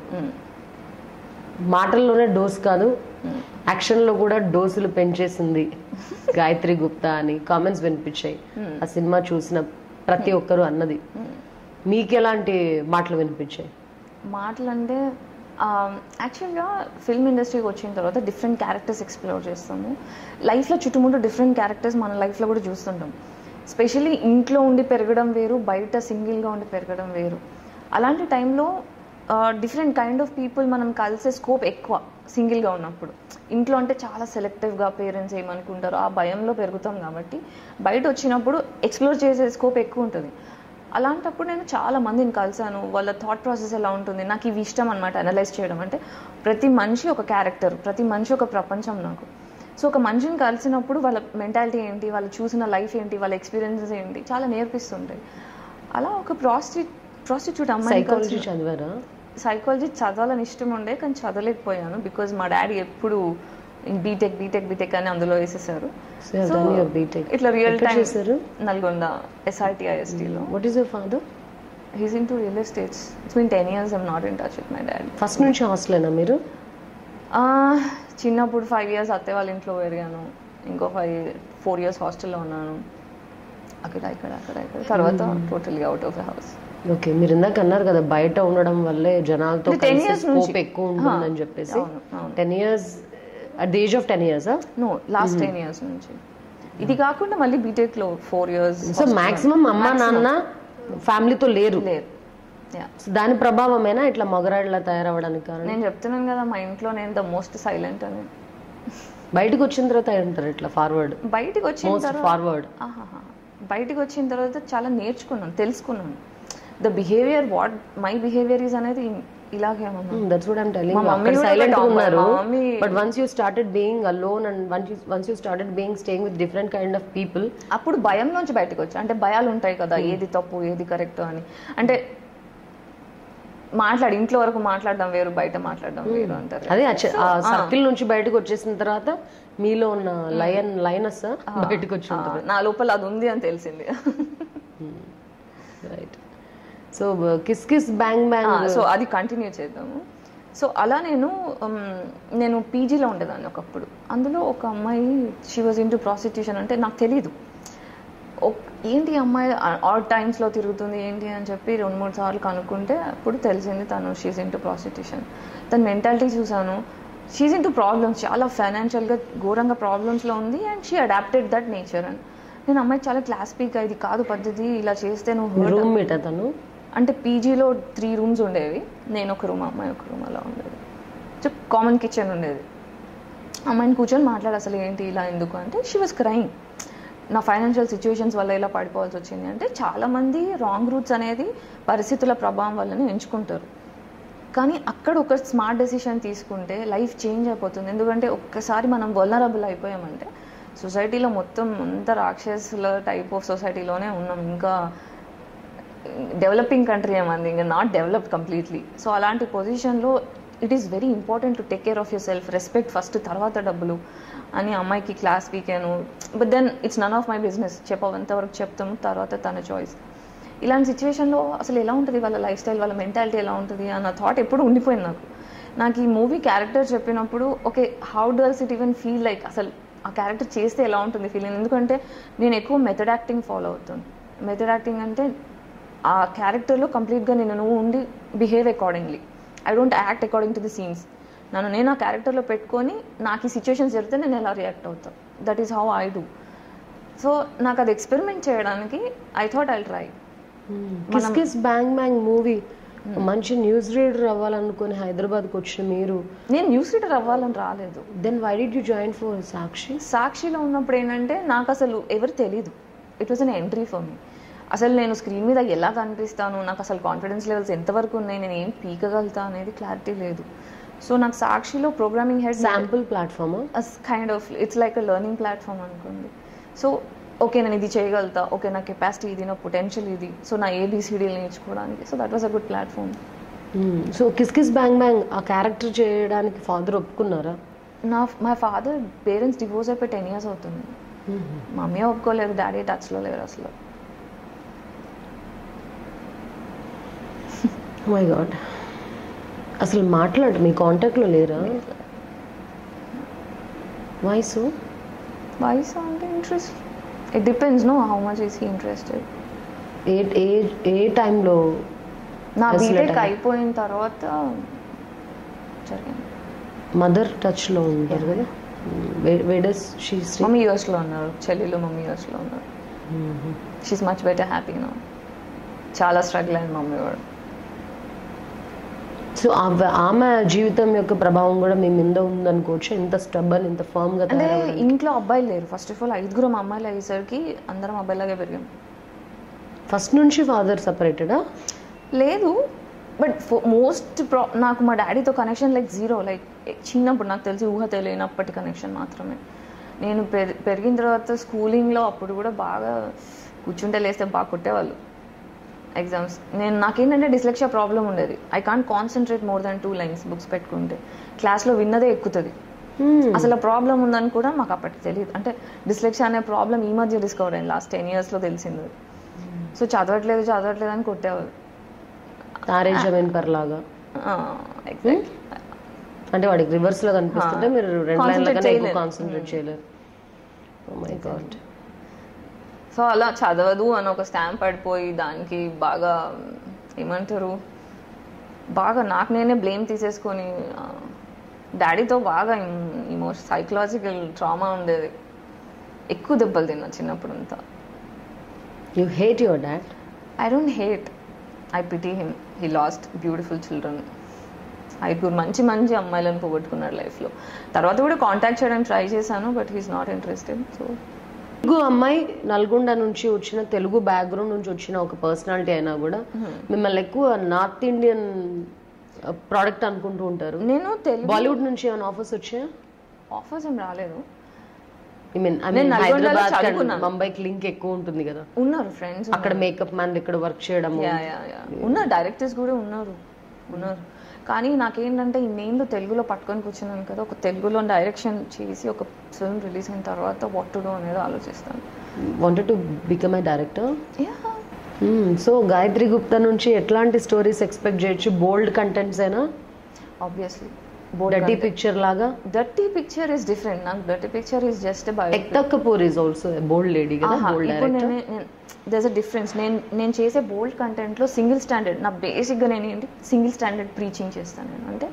Speaker 1: మాటల్లోనే డోస్ కాదు యాక్షన్ లో కూడా డోసులు పెంచేసింది గాయత్రి గుప్తా అని కామెంట్స్ వినిపించాయి ఆ సినిమా చూసిన ప్రతి ఒక్కరు అన్నది మీకు ఎలాంటి మాటలు వినిపించాయి
Speaker 2: మాటలు అంటే యాక్చువల్గా ఫిల్మ్ ఇండస్ట్రీకి వచ్చిన తర్వాత డిఫరెంట్ క్యారెక్టర్స్ ఎక్స్ప్లోర్ చేస్తాము లైఫ్లో చుట్టుముట్టు డిఫరెంట్ క్యారెక్టర్స్ మన లైఫ్లో కూడా చూస్తుంటాం స్పెషల్లీ ఇంట్లో ఉండి పెరగడం వేరు బయట సింగిల్గా ఉండి పెరగడం వేరు అలాంటి టైంలో డిఫరెంట్ కైండ్ ఆఫ్ పీపుల్ మనం కలిసే స్కోప్ ఎక్కువ సింగిల్గా ఉన్నప్పుడు ఇంట్లో అంటే చాలా సెలెక్టివ్గా పేరెంట్స్ ఏమనుకుంటారో ఆ భయంలో పెరుగుతాం కాబట్టి బయట వచ్చినప్పుడు ఎక్స్ప్లోర్ చేసే స్కోప్ ఎక్కువ ఉంటుంది అలాంటప్పుడు నేను చాలా మందిని కలిసాను వాళ్ళ థాట్ ప్రాసెస్ ఎలా ఉంటుంది నాకు ఇవి ఇష్టం అనమాట అనలైజ్ చేయడం అంటే ప్రతి మనిషి ఒక క్యారెక్టర్ ప్రతి మనిషి ఒక ప్రపంచం నాకు సో ఒక మనిషిని కలిసినప్పుడు వాళ్ళ మెంటాలిటీ ఏంటి వాళ్ళు చూసిన లైఫ్ ఏంటి వాళ్ళ ఎక్స్పీరియన్సెస్ ఏంటి చాలా నేర్పిస్తుంటాయి అలా ఒక ప్రాస్టి ప్రాస్టిట్యూట్ అమ్మాయి
Speaker 1: సైకాలజీ చదివారా
Speaker 2: సైకాలజీ చదవాలని ఇష్టం ఉండే కానీ చదవలేకపోయాను బికాజ్ మా డాడీ ఎప్పుడు బీటెక్ బీటెక్ బీటెక్ అని అందులో వేసేసారు
Speaker 1: So you have done your B.Tech.
Speaker 2: ఇట్లా రియల్
Speaker 1: ఎక్కడ
Speaker 2: టైం
Speaker 1: చేశారు?
Speaker 2: నల్గొండ ఎస్ఐటిఐఎస్టీలో
Speaker 1: what is your father
Speaker 2: he's into real estates it's mean ten years I'm not in touch with my daddy
Speaker 1: first నుంచి హాస్టలేనా మీరు
Speaker 2: చిన్నప్పుడు ఫైవ్ ఇయర్స్ అత్తే వాళ్ళ ఇంట్లో పెరిగాను ఇంకో ఫైవ్ ఫోర్ ఇయర్స్ హాస్టల్లో ఉన్నాను అక్కడ ఇక్కడ అక్కడ ఇక్కడ తర్వాత టోటల్గా out of the house
Speaker 1: okay మీరు ఇందాక అన్నారు కదా బయట ఉండడం వల్లే జనాలతో
Speaker 2: ఇది 10 years
Speaker 1: స్కోప్
Speaker 2: నుంచి.
Speaker 1: ఎక్కువ ఉంటుందని
Speaker 2: ఆ,
Speaker 1: చెప్పేసి
Speaker 2: అవును, అవును.
Speaker 1: Ten years at the age of ten years
Speaker 2: no last ten years నుంచి ఇది కాకుండా మళ్ళీ బీటెక్లో ఫోర్ ఇయర్స్
Speaker 1: సో మాక్సిమం అమ్మ నాన్న ఫ్యామిలీతో లేరు
Speaker 2: లేదు యా
Speaker 1: So దాని ప్రభావమేనా ఇట్లా మగరాడిలా తయారవడానికి కారణం
Speaker 2: నేను చెప్తున్నాను కదా మా ఇంట్లో నేను ద మోస్ట్ సైలెంట్ అని
Speaker 1: బయటకు వచ్చిన తర్వాత అయి ఉంటారు ఇట్లా ఫార్వర్డ్
Speaker 2: బయటికి వచ్చిన
Speaker 1: మోస్ట్
Speaker 2: తర్వాత
Speaker 1: ఫార్వర్డ్
Speaker 2: ఆహాహా. బయటికి వచ్చిన తర్వాత చాలా నేర్చుకున్నాను తెలుసుకున్నాను the behaviour what my behaviour is అనేది ఇలాగే అమ్మా
Speaker 1: దట్స్ వాట్ ఐమ్ టెలింగ్
Speaker 2: మా మమ్మీ
Speaker 1: అక్కడ
Speaker 2: కూడా
Speaker 1: సైలెంట్
Speaker 2: tomboy.
Speaker 1: ఉన్నారు
Speaker 2: మా mummy-
Speaker 1: but once you started being alone and once you once you started being staying with different kind of people
Speaker 2: అప్పుడు భయం నుంచి బయటకు వచ్చా అంటే భయాలు ఉంటాయి కదా ఏది తప్పు ఏది కరెక్ట్ అని అంటే మాట్లాడి ఇంట్లో వరకు మాట్లాడడం వేరు బయట మాట్లాడడం వేరు అంటారు
Speaker 1: అదే ఆ చ- ఆ సర్కిల్ నుంచి బయటకు వచ్చేసిన తర్వాత మీలో ఉన్న లయన్ లైనస్ బయటకు వచ్చి
Speaker 2: ఆ, నా లోపల అది ఉంది అని తెలిసింది
Speaker 1: right so kiss kiss bang bang
Speaker 2: so అది కంటిన్యూ చేద్దాము సో అలా నేను ఉమ్, నేను పీజీలో ఉండేదాన్ని ఒకప్పుడు అందులో ఒక అమ్మాయి she was into prostitution అంటే నాకు తెలియదు ఒక్- ఏంటి ఈ అమ్మాయి ఆడ్ టైమ్స్లో తిరుగుతుంది ఏంటి అని చెప్పి రెండు మూడు సార్లు కనుక్కుంటే అప్పుడు తెలిసింది తను షీజ్ ఇన్ టు ప్రాస్టిట్యూషన్ తన మెంటాలిటీ చూసాను షీజ్ ఇన్ టు ప్రాబ్లమ్స్ చాలా ఫైనాన్షియల్గా ఘోరంగా ప్రాబ్లమ్స్లో ఉంది and she adapted that nature and నేను అమ్మాయికి చాలా క్లాస్ పీక్ ఇది కాదు పద్ధతి ఇలా చేస్తే నువ్వు hurt
Speaker 1: రూమ్ మేట్ అతను
Speaker 2: అంటే పీజీలో త్రీ రూమ్స్ ఉండేవి నేను ఒక రూమ్ అమ్మాయి ఒక రూమ్ అలా ఉండేది సో కామన్ కిచెన్ ఉండేది అమ్మాయిని కూర్చొని మాట్లాడు అసలు ఏంటి ఇలా ఎందుకు అంటే షీ వాస్ క్రైమ్ నా ఫైనాన్షియల్ సిచ్యువేషన్స్ వల్ల ఇలా పడిపోవాల్సి వచ్చింది అంటే చాలామంది రాంగ్ రూట్స్ అనేది పరిస్థితుల ప్రభావం వల్లనే ఎంచుకుంటారు కానీ అక్కడ ఒక స్మార్ట్ డెసిషన్ తీసుకుంటే లైఫ్ చేంజ్ అయిపోతుంది ఎందుకంటే ఒక్కసారి మనం వల్నరబుల్ అయిపోయామంటే సొసైటీలో మొత్తం అంత రాక్షసుల టైప్ ఆఫ్ సొసైటీలోనే ఉన్నాం ఇంకా డెవలపింగ్ కంట్రీ ఏమంది ఇంకా నాట్ డెవలప్ కంప్లీట్లీ సో అలాంటి పొజిషన్లో it is very important to take care of your self respect first తర్వాత డబ్బులు అని అమ్మాయికి క్లాస్ వీకాను but then it's none of my business చెప్పవంతవరకు చెప్తాము తర్వాత తన చాయిస్ ఇలాంటి సిచ్యువేషన్లో అసలు ఎలా ఉంటుంది వాళ్ళ లైఫ్ స్టైల్ వాళ్ళ మెంటాలిటీ ఎలా ఉంటుంది అన్న థాట్ ఎప్పుడు ఉండిపోయింది నాకు నాకు ఈ మూవీ క్యారెక్టర్ చెప్పినప్పుడు okay how does it even feel like అసలు ఆ క్యారెక్టర్ చేస్తే ఎలా ఉంటుంది ఫీలింగ్ ఎందుకంటే నేను ఎక్కువ మెథడ్ యాక్టింగ్ ఫాలో అవుతాను మెథడ్ యాక్టింగ్ అంటే ఆ క్యారెక్టర్లో కంప్లీట్గా నేను నువ్వు ఉండి behave accordingly I don't act according to the scenes నన్ను నేను ఆ క్యారెక్టర్లో పెట్టుకొని నాకు ఈ సిచ్యువేషన్స్ జరిగితే నేను ఎలా రియాక్ట్ అవుతాను that is how I do so నాకు అది ఎక్స్పెరిమెంట్ చేయడానికి I thought I try
Speaker 1: kiss kiss bang bang movie మంచి న్యూస్ రీడర్ అవ్వాలనుకుని హైదరాబాద్కి వచ్చిన మీరు
Speaker 2: నేను న్యూస్ రీడర్ అవ్వాలని రాలేదు
Speaker 1: then why did you join for Sakshi
Speaker 2: సాక్షిలో ఉన్నప్పుడు ఏంటంటే నాకు అసలు ఎవరు తెలీదు it was an entry for me అసలు నేను స్క్రీన్ మీద ఎలా కనిపిస్తాను నాకు అసలు కాన్ఫిడెన్స్ లెవెల్స్ ఎంతవరకు ఉన్నాయి నేను ఏం పీకగలుగుతా అనేది క్లారిటీ లేదు సో నాకు సాక్షిలో programming head
Speaker 1: sample platform
Speaker 2: kind of it's like a learning platform అనుకోండి సో ఓకే నేను ఇది చేయగలుగుతా ఓకే నా కెపాసిటీ ఇది నా పొటెన్షియల్ ఇది సో నా ఏబిసిడీలు నేర్చుకోవడానికి so that was a good platform
Speaker 1: so kiss kiss bang bang ఆ క్యారెక్టర్ చేయడానికి ఫాదర్ ఒప్పుకున్నారా
Speaker 2: నా మా ఫాదర్ పేరెంట్స్ డివోర్స్ అయిపోయి టెన్ ఇయర్స్ అవుతుంది మమ్మీ ఒప్పుకోలేదు డాడీ టచ్లో లేరు అసలు
Speaker 1: మై గాడ్ అసలు మాట్లాడు మీ కాంటాక్ట్లో లేరా వాయిస్
Speaker 2: వయసు అంటే interest it depends no how much is he interested
Speaker 1: ఏ ఏ ఏ టైంలో
Speaker 2: నా
Speaker 1: Yes,
Speaker 2: బీటెక్
Speaker 1: later.
Speaker 2: అయిపోయిన తర్వాత జరిగింది
Speaker 1: మదర్ టచ్లో ఉంటారు కదా వేడస్ షీ శ్రీ
Speaker 2: మమ్మీ యూఎస్లో ఉన్నారు చెల్లెలు మమ్మీ యూఎస్లో ఉన్నారు షీస్ మచ్ బెటర్ హ్యాపీ నా చాలా స్ట్రగుల్ అయింది మమ్మీ కూడా
Speaker 1: సో ఆమె జీవితం యొక్క ప్రభావం కూడా మీ మీద ఉందనుకోవచ్చు ఎంత స్టబ్బన్ ఎంత ఫర్మ్ గా
Speaker 2: అంటే
Speaker 1: తయారవ్వడం.
Speaker 2: ఇంట్లో అబ్బాయిలు లేరు ఫస్ట్ ఆఫ్ ఆల్ ఐదుగురం అమ్మాయిలు అయ్యేసరికి అందరం అబ్బాయిలాగే పెరిగాం
Speaker 1: ఫస్ట్ నుంచి ఫాదర్ సపరేటెడా
Speaker 2: లేదు బట్ మోస్ట్ ప్రా నాకు మా డాడీతో కనెక్షన్ లైక్ జీరో లైక్ చిన్నప్పుడు నాకు తెలిసి ఊహ తెలియనప్పటి కనెక్షన్ మాత్రమే నేను పెరి- పెరిగిన తర్వాత స్కూలింగ్లో అప్పుడు కూడా బాగా కూర్చుంటే లేస్తే బాగా కొట్టేవాళ్ళు ఎగ్జామ్స్ నేను నాకేంటంటే డిస్లెక్షియా ప్రాబ్లం ఉండేది I can't concentrate more than two lines books పెట్టుకుంటే క్లాస్లో విన్నదే ఎక్కుతుంది అసలు ప్రాబ్లం ఉందని కూడా మాకు అప్పటికి తెలియదు అంటే డిస్లెక్షన్ అనే ప్రాబ్లం ఈ మధ్య డిస్కవర్ అయింది లాస్ట్ టెన్ ఇయర్స్లో తెలిసింది సో చదవట్లేదు చదవట్లేదు అని కొట్టేవారు
Speaker 1: తారే జమీన్ పర్ లాగా
Speaker 2: ఎగ్జాక్ట్
Speaker 1: అంటే వాడికి రివర్స్ లో కనిపిస్తుంటే మీరు రెండు లైన్ల
Speaker 2: Concentrate
Speaker 1: కన్నా ఎక్కువ
Speaker 2: చేయలేరు.
Speaker 1: కాన్సన్ట్రేట్ చేయలేరు మై గాడ్
Speaker 2: సో అలా చదవదు అని ఒక స్టాంప్ పడిపోయి దానికి బాగా ఏమంటారు బాగా నాకు నేనే బ్లేమ్ తీసేసుకొని డాడీతో బాగా ఇమోషన్ సైకలాజికల్ ట్రామా ఉండేది ఎక్కువ దెబ్బలు తిన్నా చిన్నప్పుడు అంతా
Speaker 1: you hate your dad
Speaker 2: I don't hate I pity him he lost beautiful children ఐదుగురు మంచి మంచి అమ్మాయిలను పోగొట్టుకున్నాడు లైఫ్లో తర్వాత కూడా కాంటాక్ట్ చేయడానికి ట్రై చేశాను but he's not interested so
Speaker 1: Telugu అమ్మాయి నల్గొండ నుంచి వచ్చిన తెలుగు బ్యాక్గ్రౌండ్ నుంచి వచ్చిన ఒక పర్సనాలిటీ అయినా కూడా మిమ్మల్ని ఎక్కువ నార్త్ ఇండియన్ ప్రోడక్ట్ అనుకుంటూ ఉంటారు
Speaker 2: నేను తెలుగు
Speaker 1: బాలీవుడ్ నుంచి ఏమైనా ఆఫర్స్ వచ్చాయా
Speaker 2: ఆఫర్స్ ఏం రాలేదు
Speaker 1: ఐ మీన్ ఐ
Speaker 2: నేను
Speaker 1: మీన్
Speaker 2: నల్గొండలో
Speaker 1: హైదరాబాద్
Speaker 2: చదువుకున్నాను.
Speaker 1: ముంబైకి లింక్ ఎక్కువ ఉంటుంది కదా
Speaker 2: ఉన్నారు ఫ్రెండ్స్
Speaker 1: అక్కడ మేకప్ మ్యాన్ ఇక్కడ వర్క్ చేయడము
Speaker 2: యా యా యా ఉన్నారు డైరెక్టర్స్ కూడా ఉన్నారు ఉన్నారు కానీ నాకేంటంటే ఇన్నేళ్ళు తెలుగులో పట్టుకొని కూర్చున్నాను కదా ఒక తెలుగులో డైరెక్షన్ చేసి ఒక ఫిల్మ్ రిలీజ్ అయిన తర్వాత వాట్ టు డూ అనేది ఆలోచిస్తాను
Speaker 1: wanted to become I director
Speaker 2: yeah
Speaker 1: so Gayatri Gupta నుంచి ఎట్లాంటి స్టోరీస్ ఎక్స్పెక్ట్ చేయొచ్చు బోల్డ్ కంటెంట్స్ అయినా
Speaker 2: ఆబ్వియస్లీ
Speaker 1: డర్టీ పిక్చర్ లాగా
Speaker 2: డర్టీ పిక్చర్ ఇస్ డిఫరెంట్ నాకు dirty picture is just bio
Speaker 1: Ekta Kapoor is also bold lady కదా బోల్డ్
Speaker 2: ఇప్పుడు
Speaker 1: డైరెక్టర్
Speaker 2: నేను దర్స్ అ డిఫరెన్స్ నేను నేను చేసే బోల్డ్ కంటెంట్లో సింగిల్ స్టాండర్డ్ నా బేసిక్గా నేను ఏంటి సింగిల్ స్టాండర్డ్ ప్రీచింగ్ చేస్తాను నేను అంటే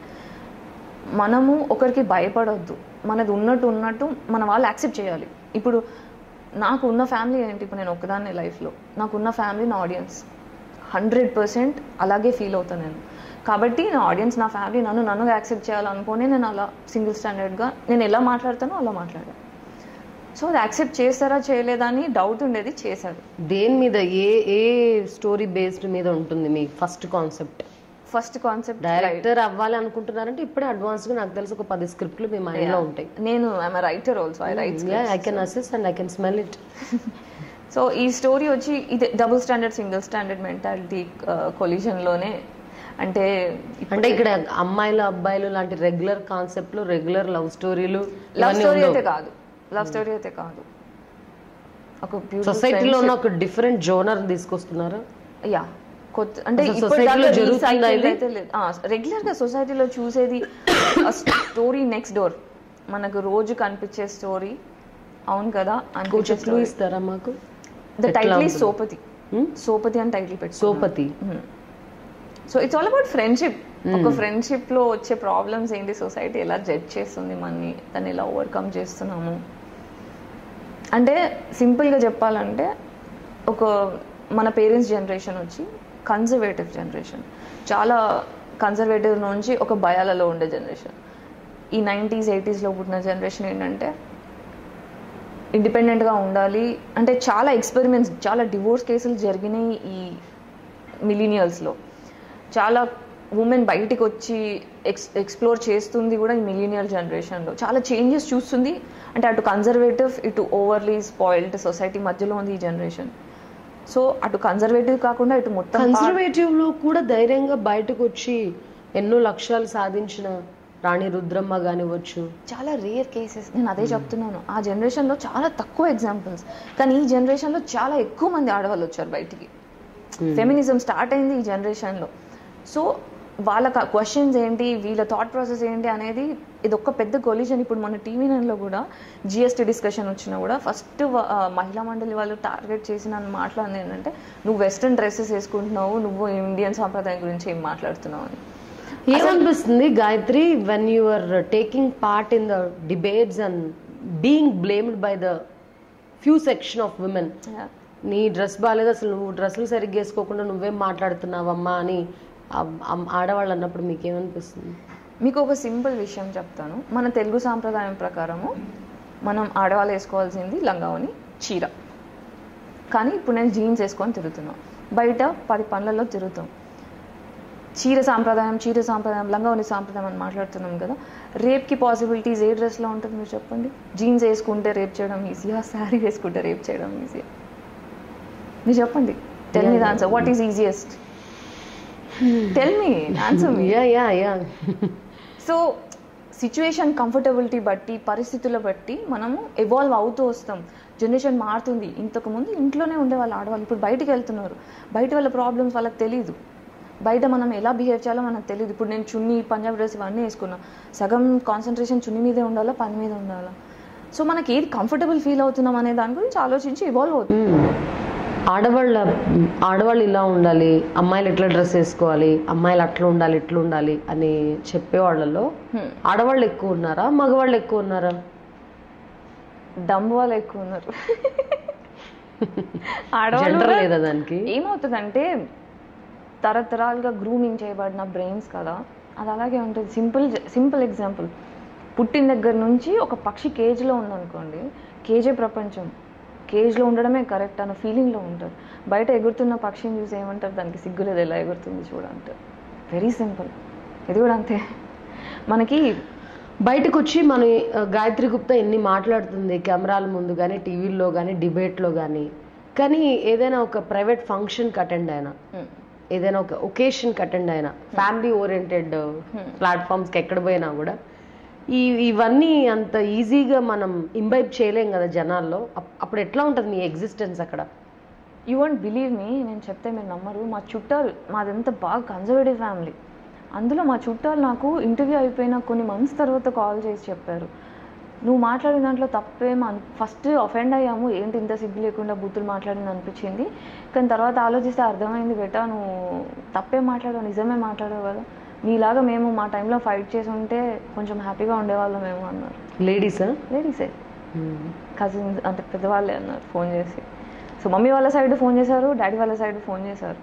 Speaker 2: మనము ఒకరికి భయపడొద్దు మనది ఉన్నట్టు ఉన్నట్టు మన వాళ్ళు యాక్సెప్ట్ చేయాలి ఇప్పుడు నాకు ఉన్న ఫ్యామిలీ ఏంటి ఇప్పుడు నేను ఒక్కదాన్నే లైఫ్లో నాకున్న ఫ్యామిలీ నా ఆడియన్స్ హండ్రెడ్ పర్సెంట్ అలాగే ఫీల్ అవుతాను నేను కాబట్టి నా ఆడియన్స్ నా ఫ్యామిలీ నన్ను నన్ను యాక్సెప్ట్ చేయాలనుకుని నేను అలా సింగిల్ స్టాండర్డ్గా నేను ఎలా మాట్లాడతానో అలా మాట్లాడాను సో అది యాక్సెప్ట్ చేస్తారా చేయలేదా అని డౌట్ ఉండేది చేశారు
Speaker 1: దేని మీద ఏ ఏ స్టోరీ బేస్డ్ మీద ఉంటుంది మీ first concept
Speaker 2: first concept
Speaker 1: director అవ్వాలి అనుకుంటున్నారంటే ఇప్పుడే అడ్వాన్స్ గా నాకు తెలిసి ఒక పది స్క్రిప్ట్లు మీ మైండ్ లో ఉంటాయి
Speaker 2: నేను I'm writer also I write
Speaker 1: I can assist and I can smell it
Speaker 2: so ఈ స్టోరీ వచ్చి ఇది double standard single standard mentality కొలిజన్లోనే అంటే
Speaker 1: అంటే ఇక్కడ అమ్మాయిలు అబ్బాయిలు లాంటి రెగ్యులర్ కాన్సెప్ట్లు రెగ్యులర్ లవ్ స్టోరీలు
Speaker 2: లవ్ స్టోరీ అయితే కాదు లవ్ స్టోరీ అయితే కాదు ఒక
Speaker 1: సొసైటీలో ఉన్న ఒక డిఫరెంట్ జోనర్ తీసుకొస్తున్నారు
Speaker 2: యా కొత్త అంటే
Speaker 1: అసలు
Speaker 2: ఇప్పుడు
Speaker 1: society లో
Speaker 2: దాకా
Speaker 1: జరుగుతుందా
Speaker 2: recycled
Speaker 1: ఇది?
Speaker 2: అయితే లేదు రెగ్యులర్ గా సొసైటీలో చూసేది స్టోరీ నెక్స్ట్ డోర్ మనకు రోజు కనిపించే స్టోరీ అవును కదా అనిపించే
Speaker 1: చెట్లు ఇస్తారా మాకు
Speaker 2: the title is Sopathi
Speaker 1: Hmm?
Speaker 2: Sopathi అని టైటిల్ పెట్టి
Speaker 1: Sopathi
Speaker 2: so it's all about friendship ఒక ఫ్రెండ్షిప్ లో వచ్చే ప్రాబ్లమ్స్ ఏంటి సొసైటీ ఎలా జడ్జ్ చేస్తుంది మనని దాన్ని ఎలా ఓవర్కమ్ చేస్తున్నాము అంటే సింపుల్ గా చెప్పాలంటే ఒక మన పేరెంట్స్ జనరేషన్ వచ్చి కన్జర్వేటివ్ జనరేషన్ చాలా కన్జర్వేటివ్ నుంచి ఒక భయాలలో ఉండే జనరేషన్ ఈ నైంటీస్ ఎయిటీస్లో పుట్టిన జనరేషన్ ఏంటంటే ఇండిపెండెంట్గా ఉండాలి అంటే చాలా ఎక్స్పెరిమెంట్స్ చాలా డివోర్స్ కేసులు జరిగినాయి ఈ మిలీనియల్స్లో చాలా ఉమెన్ బయటికి వచ్చి ఎక్స్ ఎక్స్ప్లోర్ చేస్తుంది కూడా ఈ మిలీనియల్ జనరేషన్లో చాలా చేంజెస్ చూస్తుంది అంటే అటు కన్జర్వేటివ్ ఇటు ఓవర్లీ స్పాయిల్డ్ సొసైటీ మధ్యలో ఉంది ఈ జనరేషన్ సో అటు కన్జర్వేటివ్ కాకుండా ఇటు మొత్తం
Speaker 1: కన్సర్వేటివ్ లో కూడా ధైర్యంగా బయటకు వచ్చి ఎన్నో లక్ష్యాలు సాధించిన రాణి రుద్రమ్మ కానివ్వచ్చు
Speaker 2: చాలా రేర్ కేసెస్ నేను అదే చెప్తున్నాను ఆ జనరేషన్లో చాలా తక్కువ ఎగ్జాంపుల్స్ కానీ ఈ జనరేషన్లో చాలా ఎక్కువ మంది ఆడవాళ్ళు వచ్చారు బయటికి ఫెమినిజం స్టార్ట్ అయింది ఈ జనరేషన్లో సో వాళ్ళ క్వశ్చన్స్ ఏంటి వీళ్ళ థాట్ ప్రాసెస్ ఏంటి అనేది ఇది ఒక పెద్ద కొలిజన్ ఇప్పుడు మన టీవీ నైన్లో కూడా జిఎస్టీ డిస్కషన్ వచ్చినా కూడా ఫస్ట్ మహిళా మండలి వాళ్ళు టార్గెట్ చేసి నన్ను మాట్లాడింది ఏంటంటే నువ్వు వెస్ట్రన్ డ్రెస్సెస్ వేసుకుంటున్నావు నువ్వు ఇండియన్ సాంప్రదాయం గురించి ఏం మాట్లాడుతున్నావు అని
Speaker 1: ఏమనిపిస్తుంది Gayatri when you are taking part in the debates and being blamed by the few section of women
Speaker 2: Yeah.
Speaker 1: నీ డ్రెస్ బాగాలేదు అసలు నువ్వు డ్రెస్సులు సరిగ్గా వేసుకోకుండా నువ్వేం మాట్లాడుతున్నావమ్మా అని ఆ- ఆ- ఆడవాళ్ళు అన్నప్పుడు మీకేమనిపిస్తుంది
Speaker 2: మీకు ఒక సింపుల్ విషయం చెప్తాను మన తెలుగు సాంప్రదాయం ప్రకారము మనం ఆడవాళ్ళు వేసుకోవాల్సింది లంగావని చీర కానీ ఇప్పుడు నేను జీన్స్ వేసుకొని తిరుగుతున్నాను బయట పది పనులలో తిరుగుతాం చీర సాంప్రదాయం చీర సాంప్రదాయం లంగావని సాంప్రదాయం అని మాట్లాడుతున్నాం కదా రేప్కి పాసిబిలిటీస్ ఏ డ్రెస్లో ఉంటుంది మీరు చెప్పండి జీన్స్ వేసుకుంటే రేప్ చేయడం ఈజీయా శారీ వేసుకుంటే రేప్ చేయడం ఈజీయా మీరు చెప్పండి tell me the answer what is easiest tell me answer me
Speaker 1: yeah yeah yeah
Speaker 2: so situation comfortability బట్టి పరిస్థితుల బట్టి మనము ఎవాల్వ్ అవుతూ వస్తాం జనరేషన్ మారుతుంది ఇంతకు ముందు ఇంట్లోనే ఉండే వాళ్ళు ఆడవాళ్ళు ఇప్పుడు బయటికి వెళ్తున్నారు బయట వాళ్ళ ప్రాబ్లమ్స్ వాళ్ళకి తెలియదు బయట మనం ఎలా బిహేవ్ చేయాలో మనకు తెలియదు ఇప్పుడు నేను చున్నీ పంజాబ్ డ్రెస్ ఇవన్నీ వేసుకున్నా సగం కాన్సన్ట్రేషన్ చున్నీ మీదే ఉండాలా పని మీద ఉండాలా సో మనకి ఏది కంఫర్టబుల్ ఫీల్ అవుతున్నాం అనే దాని గురించి ఆలోచించి ఇవాల్వ్ అవుతుంది
Speaker 1: మ్మ్. ఆడవాళ్ళ ఆడవాళ్ళు ఇలా ఉండాలి అమ్మాయిలు ఎట్లా డ్రెస్ వేసుకోవాలి అమ్మాయిలు అట్లా ఉండాలి ఇట్లా ఉండాలి అని చెప్పేవాళ్ళలో
Speaker 2: Hmm.
Speaker 1: ఆడవాళ్ళు ఎక్కువ ఉన్నారా మగవాళ్ళు ఎక్కువ ఉన్నారా
Speaker 2: డంబ్ వాళ్ళు ఎక్కువ ఉన్నారు ఆడవాళ్ళు
Speaker 1: జెండర్
Speaker 2: కూడా-
Speaker 1: లేదా దానికి
Speaker 2: ఏమవుతుందంటే తరతరాలుగా గ్రూమింగ్ చేయబడిన బ్రెయిన్స్ కదా అది అలాగే ఉంటుంది సింపుల్ సింపుల్ ఎగ్జాంపుల్ పుట్టిన దగ్గర నుంచి ఒక పక్షి కేజ్లో ఉందనుకోండి కేజే ప్రపంచం కేజ్లో ఉండడమే కరెక్ట్ అన్న ఫీలింగ్లో ఉంటారు బయట ఎగురుతున్న పక్షిని చూసి ఏమంటారు దానికి సిగ్గులేదు ఎలా ఎగురుతుంది చూడంటారు వెరీ సింపుల్ ఇది కూడా అంతే మనకి
Speaker 1: బయటకు వచ్చి మన ఆ, గాయత్రి గుప్తా ఎన్ని మాట్లాడుతుంది కెమెరాల ముందు కానీ టీవీల్లో కానీ డిబేట్లో కానీ కానీ ఏదైనా ఒక ప్రైవేట్ ఫంక్షన్కి అటెండ్ అయినా
Speaker 2: మ్,
Speaker 1: ఏదైనా ఒక ఒకేషన్కి అటెండ్ అయినా ఫ్యామిలీ ఓరియంటెడ్ ప్లాట్ఫామ్స్కి ఎక్కడ పోయినా కూడా ఈ ఇవన్నీ అంత ఈజీగా మనం ఇంబైబ్ చేయలేం కదా జనాల్లో అప్- అప్పుడు ఎట్లా ఉంటుంది మీ ఎగ్జిస్టెన్స్ అక్కడ
Speaker 2: యూ వోంట్ బిలీవ్ మీ నేను చెప్తే మీరు నమ్మరు మా చుట్టాలు మాదంతా బాగా కన్జర్వేటివ్ ఫ్యామిలీ అందులో మా చుట్టాలు నాకు ఇంటర్వ్యూ అయిపోయిన కొన్ని మంత్స్ తర్వాత కాల్ చేసి చెప్పారు నువ్వు మాట్లాడిన దాంట్లో తప్పేం ఫస్ట్ అఫెండ్ అయ్యాము ఏంటి ఇంత సిగ్గు లేకుండా బూతులు మాట్లాడింది అనిపించింది కానీ తర్వాత ఆలోచిస్తే అర్థమైంది బెటా నువ్వు తప్పేం మాట్లాడావు నిజమే మాట్లాడావు కదా నీలాగా మేము మా టైంలో ఫైట్ చేసి ఉంటే కొంచెం హ్యాపీగా ఉండేవాళ్ళం మేము అన్నారు
Speaker 1: లేడీసా
Speaker 2: లేడీసే కజిన్స్ అంటే పెద్దవాళ్ళే అన్నారు ఫోన్ చేసి సో మమ్మీ వాళ్ళ సైడ్ ఫోన్ చేశారు డాడీ వాళ్ళ సైడ్ ఫోన్ చేశారు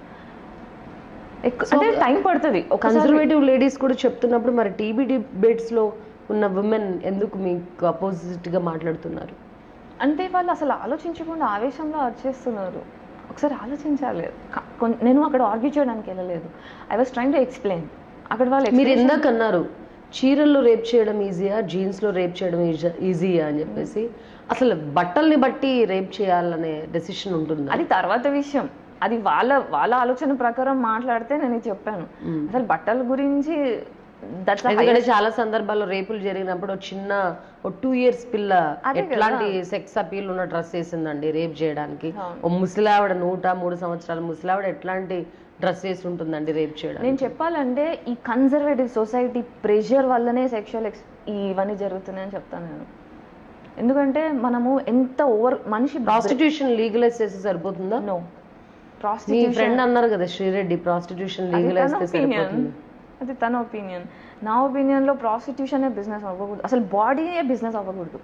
Speaker 2: ఎక్కు- అంటే టైం పడుతుంది ఒక
Speaker 1: కన్సర్వేటివ్ లేడీస్ కూడా చెప్తున్నప్పుడు మరి టీబీ డిబేట్స్ లో ఉన్న ఉమెన్ ఎందుకు మీకు అపోజిట్ గా మాట్లాడుతున్నారు
Speaker 2: అంటే వాళ్ళు అసలు ఆలోచించకుండా ఆవేశంలో అరిచేస్తున్నారు ఒకసారి ఆలోచించాలి క- కొన్- నేను అక్కడ ఆర్గ్యూ చేయడానికి వెళ్ళలేదు I was trying to explain అక్కడ వాళ్ళు
Speaker 1: మీరు
Speaker 2: explanation-
Speaker 1: ఇందాక అన్నారు చీరల్లో రేప్ చేయడం ఈజీయా జీన్స్ లో రేప్ చేయడం ఈజీయా అని చెప్పేసి అసలు బట్టల్ని బట్టి రేప్ చేయాలనే డెసిషన్ ఉంటుంది
Speaker 2: అది తర్వాత విషయం అది వాళ్ళ వాళ్ళ ఆలోచన ప్రకారం మాట్లాడితే నేను ఇది చెప్పాను అసలు బట్టల గురించి దట్స్
Speaker 1: ఎందుకంటే చాలా సందర్భాల్లో రేపులు జరిగినప్పుడు ఒక చిన్న ఒక టూ ఇయర్స్ పిల్ల
Speaker 2: అదే కదా.
Speaker 1: ఎట్లాంటి సెక్స్ అపీల్ ఉన్న డ్రెస్ వేసిందండి రేప్ చేయడానికి
Speaker 2: అవును.
Speaker 1: ఓ ముసలావిడ నూట మూడు సంవత్సరాల ముసలావిడ ఎట్లాంటి డ్రెస్ వేసి ఉంటుందండి రేప్ చేయడానికి
Speaker 2: నేను చెప్పాలంటే ఈ కన్జర్వేటివ్ సొసైటీ ప్రెషర్ వల్లనే సెక్షువల్ ఎక్స్ ఇవన్నీ జరుగుతున్నాయని చెప్తాను నేను ఎందుకంటే మనము ఎంత ఓవర్ మనిషి
Speaker 1: ప్రాస్టిట్యూషన్ లీగలైజ్ చేస్తే సరిపోతుందా
Speaker 2: నో
Speaker 1: మీ
Speaker 2: ప్రాస్టిట్యూషన్
Speaker 1: ఫ్రెండ్ అన్నారు కదా శ్రీరెడ్డి ప్రాస్టిట్యూషన్
Speaker 2: అది
Speaker 1: లీగలైజ్
Speaker 2: తన
Speaker 1: చేస్తే
Speaker 2: ఒపీనియన్
Speaker 1: సరిపోతుంది
Speaker 2: అది తన ఒపీనియన్ నా ఒపీనియన్లో ప్రాస్టిట్యూషనే బిజినెస్ అవ్వకూడదు అసలు బాడీనే బిజినెస్ అవ్వకూడదు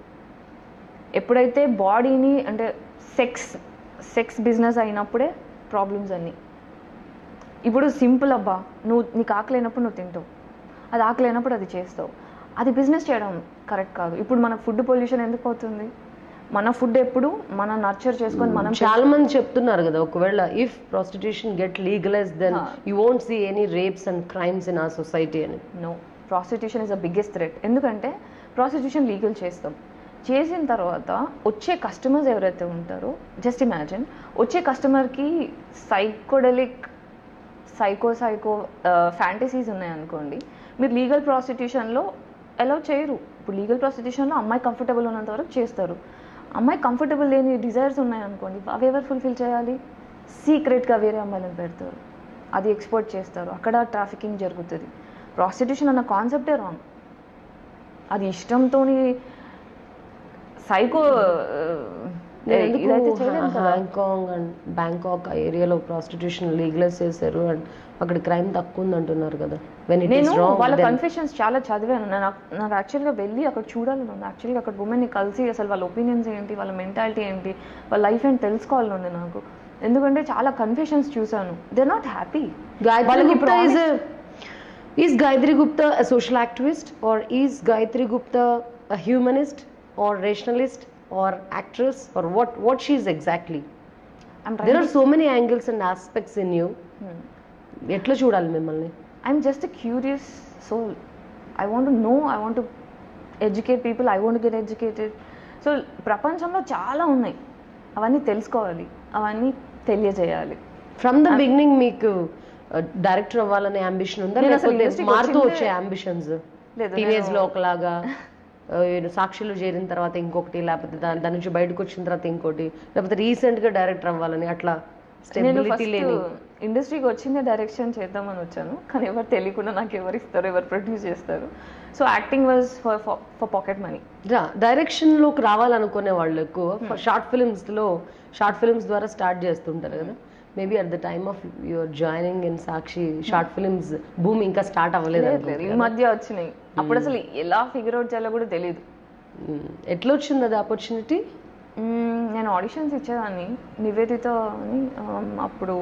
Speaker 2: ఎప్పుడైతే బాడీని అంటే సెక్స్ సెక్స్ బిజినెస్ అయినప్పుడే ప్రాబ్లమ్స్ అన్నీ ఇప్పుడు సింపుల్ అబ్బా నువ్వు నీకు ఆకలి అయినప్పుడు నువ్వు తింటావు అది ఆకలి అయినప్పుడు అది చేస్తావు అది బిజినెస్ చేయడం కరెక్ట్ కాదు ఇప్పుడు మన ఫుడ్ పొల్యూషన్ ఎందుకు అవుతుంది మన ఫుడ్ ఎప్పుడు మనం నర్చర్ చేసుకొని మనం
Speaker 1: చాలా మంది చెప్తున్నారు కదా ఒకవేళ if prostitution get legalise then you won't see any rapes and crimes in a society అని
Speaker 2: no prostitution is the biggest threat ఎందుకంటే ప్రాస్టిట్యూషన్ లీగల్ చేస్తాం చేసిన తర్వాత వచ్చే కస్టమర్స్ ఎవరైతే ఉంటారో జస్ట్ ఇమాజిన్ వచ్చే కస్టమర్కి సైకోడలిక్ సైకో సైకో ఫ్యాంటసీస్ ఉన్నాయనుకోండి మీరు లీగల్ ప్రాస్టిట్యూషన్లో అలౌ చేయరు ఇప్పుడు లీగల్ ప్రాస్టిట్యూషన్లో అమ్మాయి కంఫర్టబుల్ ఉన్నంత వరకు చేస్తారు అమ్మాయి కంఫర్టబుల్ లేని డిజైర్స్ ఉన్నాయనుకోండి అవి ఎవరు ఫుల్ఫిల్ చేయాలి సీక్రెట్గా వేరే అమ్మాయిలను పెడతారు అది ఎక్స్పోర్ట్ చేస్తారు అక్కడ ట్రాఫికింగ్ జరుగుతుంది ప్రాస్టిట్యూషన్ అన్న కాన్సెప్టే రాంగ్ అది ఇష్టంతోని సైకో ఇదైతే చేయలేము కదా
Speaker 1: హాంకాంగ్ అండ్ బ్యాంకాక్ ఆ ఏరియాలో ప్రాస్టిట్యూషన్ లీగలైజ్ చేశారు అండ్ అక్కడ క్రైమ్ తక్కువ ఉంది అంటున్నారు కదా వెన్ ఇట్
Speaker 2: నేను
Speaker 1: ఇస్ రాంగ్
Speaker 2: వాళ్ళ కన్ఫెషన్స్ చాలా చదివాను నేను నాకు నాకు యాక్చువల్గా వెళ్ళి అక్కడ చూడాలని ఉంది యాక్చువల్గా అక్కడ ఉమెన్ని కలిసి అసలు వాళ్ళ ఒపీనియన్స్ ఏంటి వాళ్ళ మెంటాలిటీ ఏంటి వాళ్ళ లైఫ్ ఏంటి తెలుసుకోవాలని ఉంది నాకు ఎందుకంటే చాలా కన్ఫెషన్స్ చూసాను they not happy
Speaker 1: Gayatri Gupta is a is Gayatri Gupta a social activist or is Gayatri Gupta a humanist or rationalist or actress or what what she is exactly? There are so many angles and aspects in you. ఎట్లా చూడాలి మిమ్మల్ని
Speaker 2: I'm just curious soul I want know I want educate people I want get educated so ప్రపంచంలో చాలా ఉన్నాయి అవన్నీ తెలుసుకోవాలి అవన్నీ తెలియజేయాలి
Speaker 1: ఫ్రమ్ ద బిగినింగ్ మీకు డైరెక్టర్ అవ్వాలనే అంబిషన్ ఉందా
Speaker 2: నేను అసలు
Speaker 1: లేకపోతే
Speaker 2: industry కి
Speaker 1: మారుతూ
Speaker 2: వచ్చిందే-
Speaker 1: వచ్చే అంబిషన్స్
Speaker 2: లేదు,
Speaker 1: టీనేజ్ లో ఒకలాగా ఆ, ఏదో సాక్షులు చేరిన తర్వాత ఇంకొకటి లేకపోతే దాని దాని నుంచి బయటకు వచ్చిన తర్వాత ఇంకోటి లేకపోతే రీసెంట్ గా డైరెక్టర్ అవ్వాలని అట్లా
Speaker 2: నేను
Speaker 1: స్టెబిలిటీ లేని
Speaker 2: ఫస్ట్ ఇండస్ట్రీకి వచ్చిందే డైరెక్షన్ చేద్దామని వచ్చాను కానీ ఎవరు తెలియకుండా నాకు ఎవరు ఇస్తారు ఎవరు ప్రొడ్యూస్ చేస్తారు so acting was for for pocket money
Speaker 1: రా డైరెక్షన్ లోకి రావాలనుకునే వాళ్ళు ఎక్కువ షార్ట్ ఫిల్మ్స్ లో షార్ట్ ఫిల్మ్స్ ద్వారా స్టార్ట్ చేస్తుంటారు కదా maybe at the time of your joining in Sakshi short films భూమి ఇంకా స్టార్ట్ అవ్వలేదు
Speaker 2: లేదు ఈ మధ్య వచ్చినాయి అప్పుడు అసలు ఎలా ఫిగర్ అవుట్ చేయాలో కూడా తెలియదు
Speaker 1: మ్మ్. ఎట్లా వచ్చింది అది ఆపర్చునిటీ
Speaker 2: మ్మ్, నేను ఆడిషన్స్ ఇచ్చేదాన్ని నివేదిత అని ఆమ్, అప్పుడు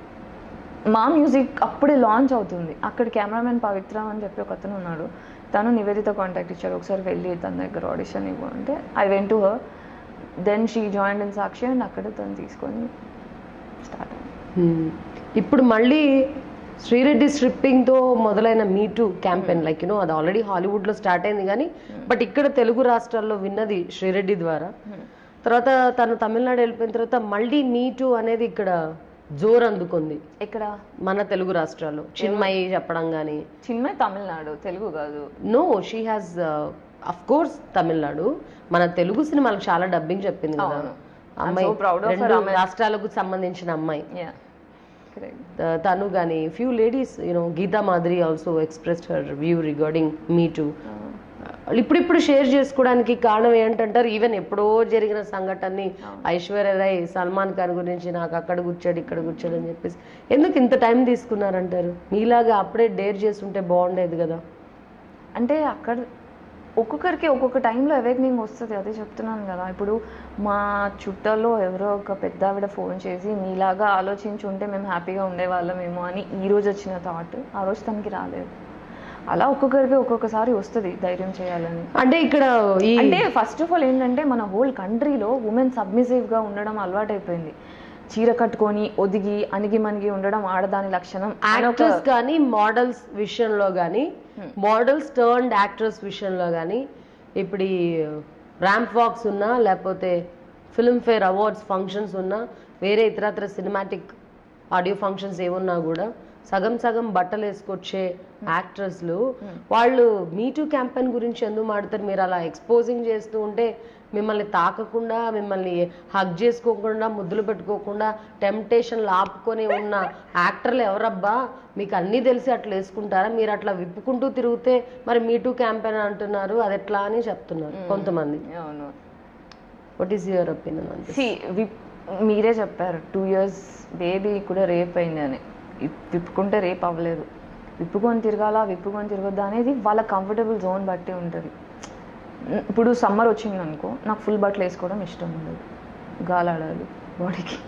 Speaker 2: మా మ్యూజిక్ అప్పుడే లాంచ్ అవుతుంది అక్కడ కెమెరామెన్ పవిత్ర అని చెప్పి ఒక అతను ఉన్నాడు తను నివేదిత కాంటాక్ట్ ఇచ్చారు ఒకసారి వెళ్ళి తన దగ్గర ఆడిషన్ ఇవ్వు అంటే I went to her then she join in Sakshi and అక్కడ తను తీసుకొని స్టార్ట్
Speaker 1: ఇప్పుడు మళ్ళీ శ్రీరెడ్డి స్ట్రిప్పింగ్ తో మొదలైన me too campaign like you know అది ఆల్రెడీ హాలీవుడ్ లో స్టార్ట్ అయింది కానీ బట్ ఇక్కడ తెలుగు రాష్ట్రాల్లో విన్నది శ్రీరెడ్డి ద్వారా తర్వాత తను తమిళనాడు వెళ్ళిపోయిన తర్వాత మళ్ళీ మీ టూ అనేది ఇక్కడ జోరు అందుకుంది
Speaker 2: ఇక్కడ
Speaker 1: మన తెలుగు రాష్ట్రాల్లో చిన్మయి చెప్పడం కానీ
Speaker 2: చిన్మయ్ తమిళనాడు తెలుగు కాదు
Speaker 1: no she has of course Tamil Nadu మన తెలుగు సినిమాలకు చాలా డబ్బింగ్ చెప్పింది కదా
Speaker 2: అవును.
Speaker 1: అమ్మాయి
Speaker 2: I'm so proud of her,
Speaker 1: రెండు
Speaker 2: ఆమె.
Speaker 1: రాష్ట్రాలకు సంబంధించిన అమ్మాయి
Speaker 2: యా కరెక్ట్
Speaker 1: త- తను కానీ ఫ్యూ లేడీస్ యూనో గీతా మాదిరి also expressed her view regarding me too ఇప్పుడిప్పుడు షేర్ చేసుకోవడానికి కారణం ఏంటంటారు ఈవెన్ ఎప్పుడో జరిగిన సంఘటనని ఐశ్వర్య రాయ్ సల్మాన్ ఖాన్ గురించి నాకు అక్కడ కూర్చాడు ఇక్కడ కూర్చాడు అని చెప్పేసి ఎందుకు ఇంత టైం తీసుకున్నారంటారు మీలాగా అప్పుడే డేర్ చేస్తుంటే బాగుండేది కదా
Speaker 2: అంటే అక్కడ ఒక్కొక్కరికి ఒక్కొక్క టైంలో అవేక్నింగ్ వస్తుంది అదే చెప్తున్నాను కదా ఇప్పుడు మా చుట్టాల్లో ఎవరో ఒక పెద్ద ఆవిడ ఫోన్ చేసి మీలాగా ఆలోచించి ఉంటే మేము హ్యాపీగా ఉండేవాళ్ళమేమో అని ఈ రోజు వచ్చిన థాట్ ఆ రోజు తనకి రాలేదు అలా ఒక్కొక్కరికి ఒక్కొక్కసారి వస్తుంది ధైర్యం చేయాలని
Speaker 1: అంటే ఇక్కడ ఈ
Speaker 2: అంటే ఫస్ట్ ఆఫ్ ఆల్ ఏంటంటే మన హోల్ కంట్రీలో ఉమెన్ సబ్మిసివ్గా ఉండడం అలవాటైపోయింది చీర కట్టుకొని ఒదిగి అణిగి మణిగి ఉండడం ఆడదాని లక్షణం అని ఒక-
Speaker 1: యాక్టర్స్ కానీ మోడల్స్ విషయంలో కానీ మోడల్స్ టర్న్డ్ యాక్టర్స్ విషయంలో కానీ ఇప్పుడు ఈ ర్యాంప్ వాక్స్ ఉన్నా లేకపోతే ఫిల్మ్ఫేర్ అవార్డ్స్ ఫంక్షన్స్ ఉన్నా వేరే ఇతరత్ర సినిమాటిక్ ఆడియో ఫంక్షన్స్ ఏమున్నా కూడా సగం సగం బట్టలు వేసుకొచ్చే యాక్టర్స్లు వాళ్ళు మీటూ క్యాంపెయిన్ గురించి ఎందుకు మాడతారు మీరు అలా ఎక్స్పోజింగ్ చేస్తూ ఉంటే మిమ్మల్ని తాకకుండా మిమ్మల్ని హగ్ చేసుకోకుండా ముద్దులు పెట్టుకోకుండా టెంప్టేషన్లు ఆపుకొని ఉన్న యాక్టర్లు ఎవరబ్బా మీకు అన్నీ తెలిసి అట్లా వేసుకుంటారా మీరు అట్లా విప్పుకుంటూ తిరిగితే మరి మీటూ క్యాంపెయిన్ అంటున్నారు అది ఎట్లా అని చెప్తున్నారు కొంతమంది
Speaker 2: అవును
Speaker 1: వాట్ ఈస్ యువర్ ఒపీనియన్ అంతే
Speaker 2: See, విప్ మీరే చెప్పారు టూ ఇయర్స్ బేబీ కూడా రేప్ అయింది అని ఇప్- విప్పుకుంటే రేప్ అవ్వలేదు విప్పుకొని తిరగాల విప్పుకొని తిరగొద్దా అనేది వాళ్ళ కంఫర్టబుల్ జోన్ బట్టి ఉంటుంది ఇప్పుడు సమ్మర్ వచ్చింది అనుకో నాకు ఫుల్ బట్టలు వేసుకోవడం ఇష్టం ఉండదు గాలాడాలి బాడీకి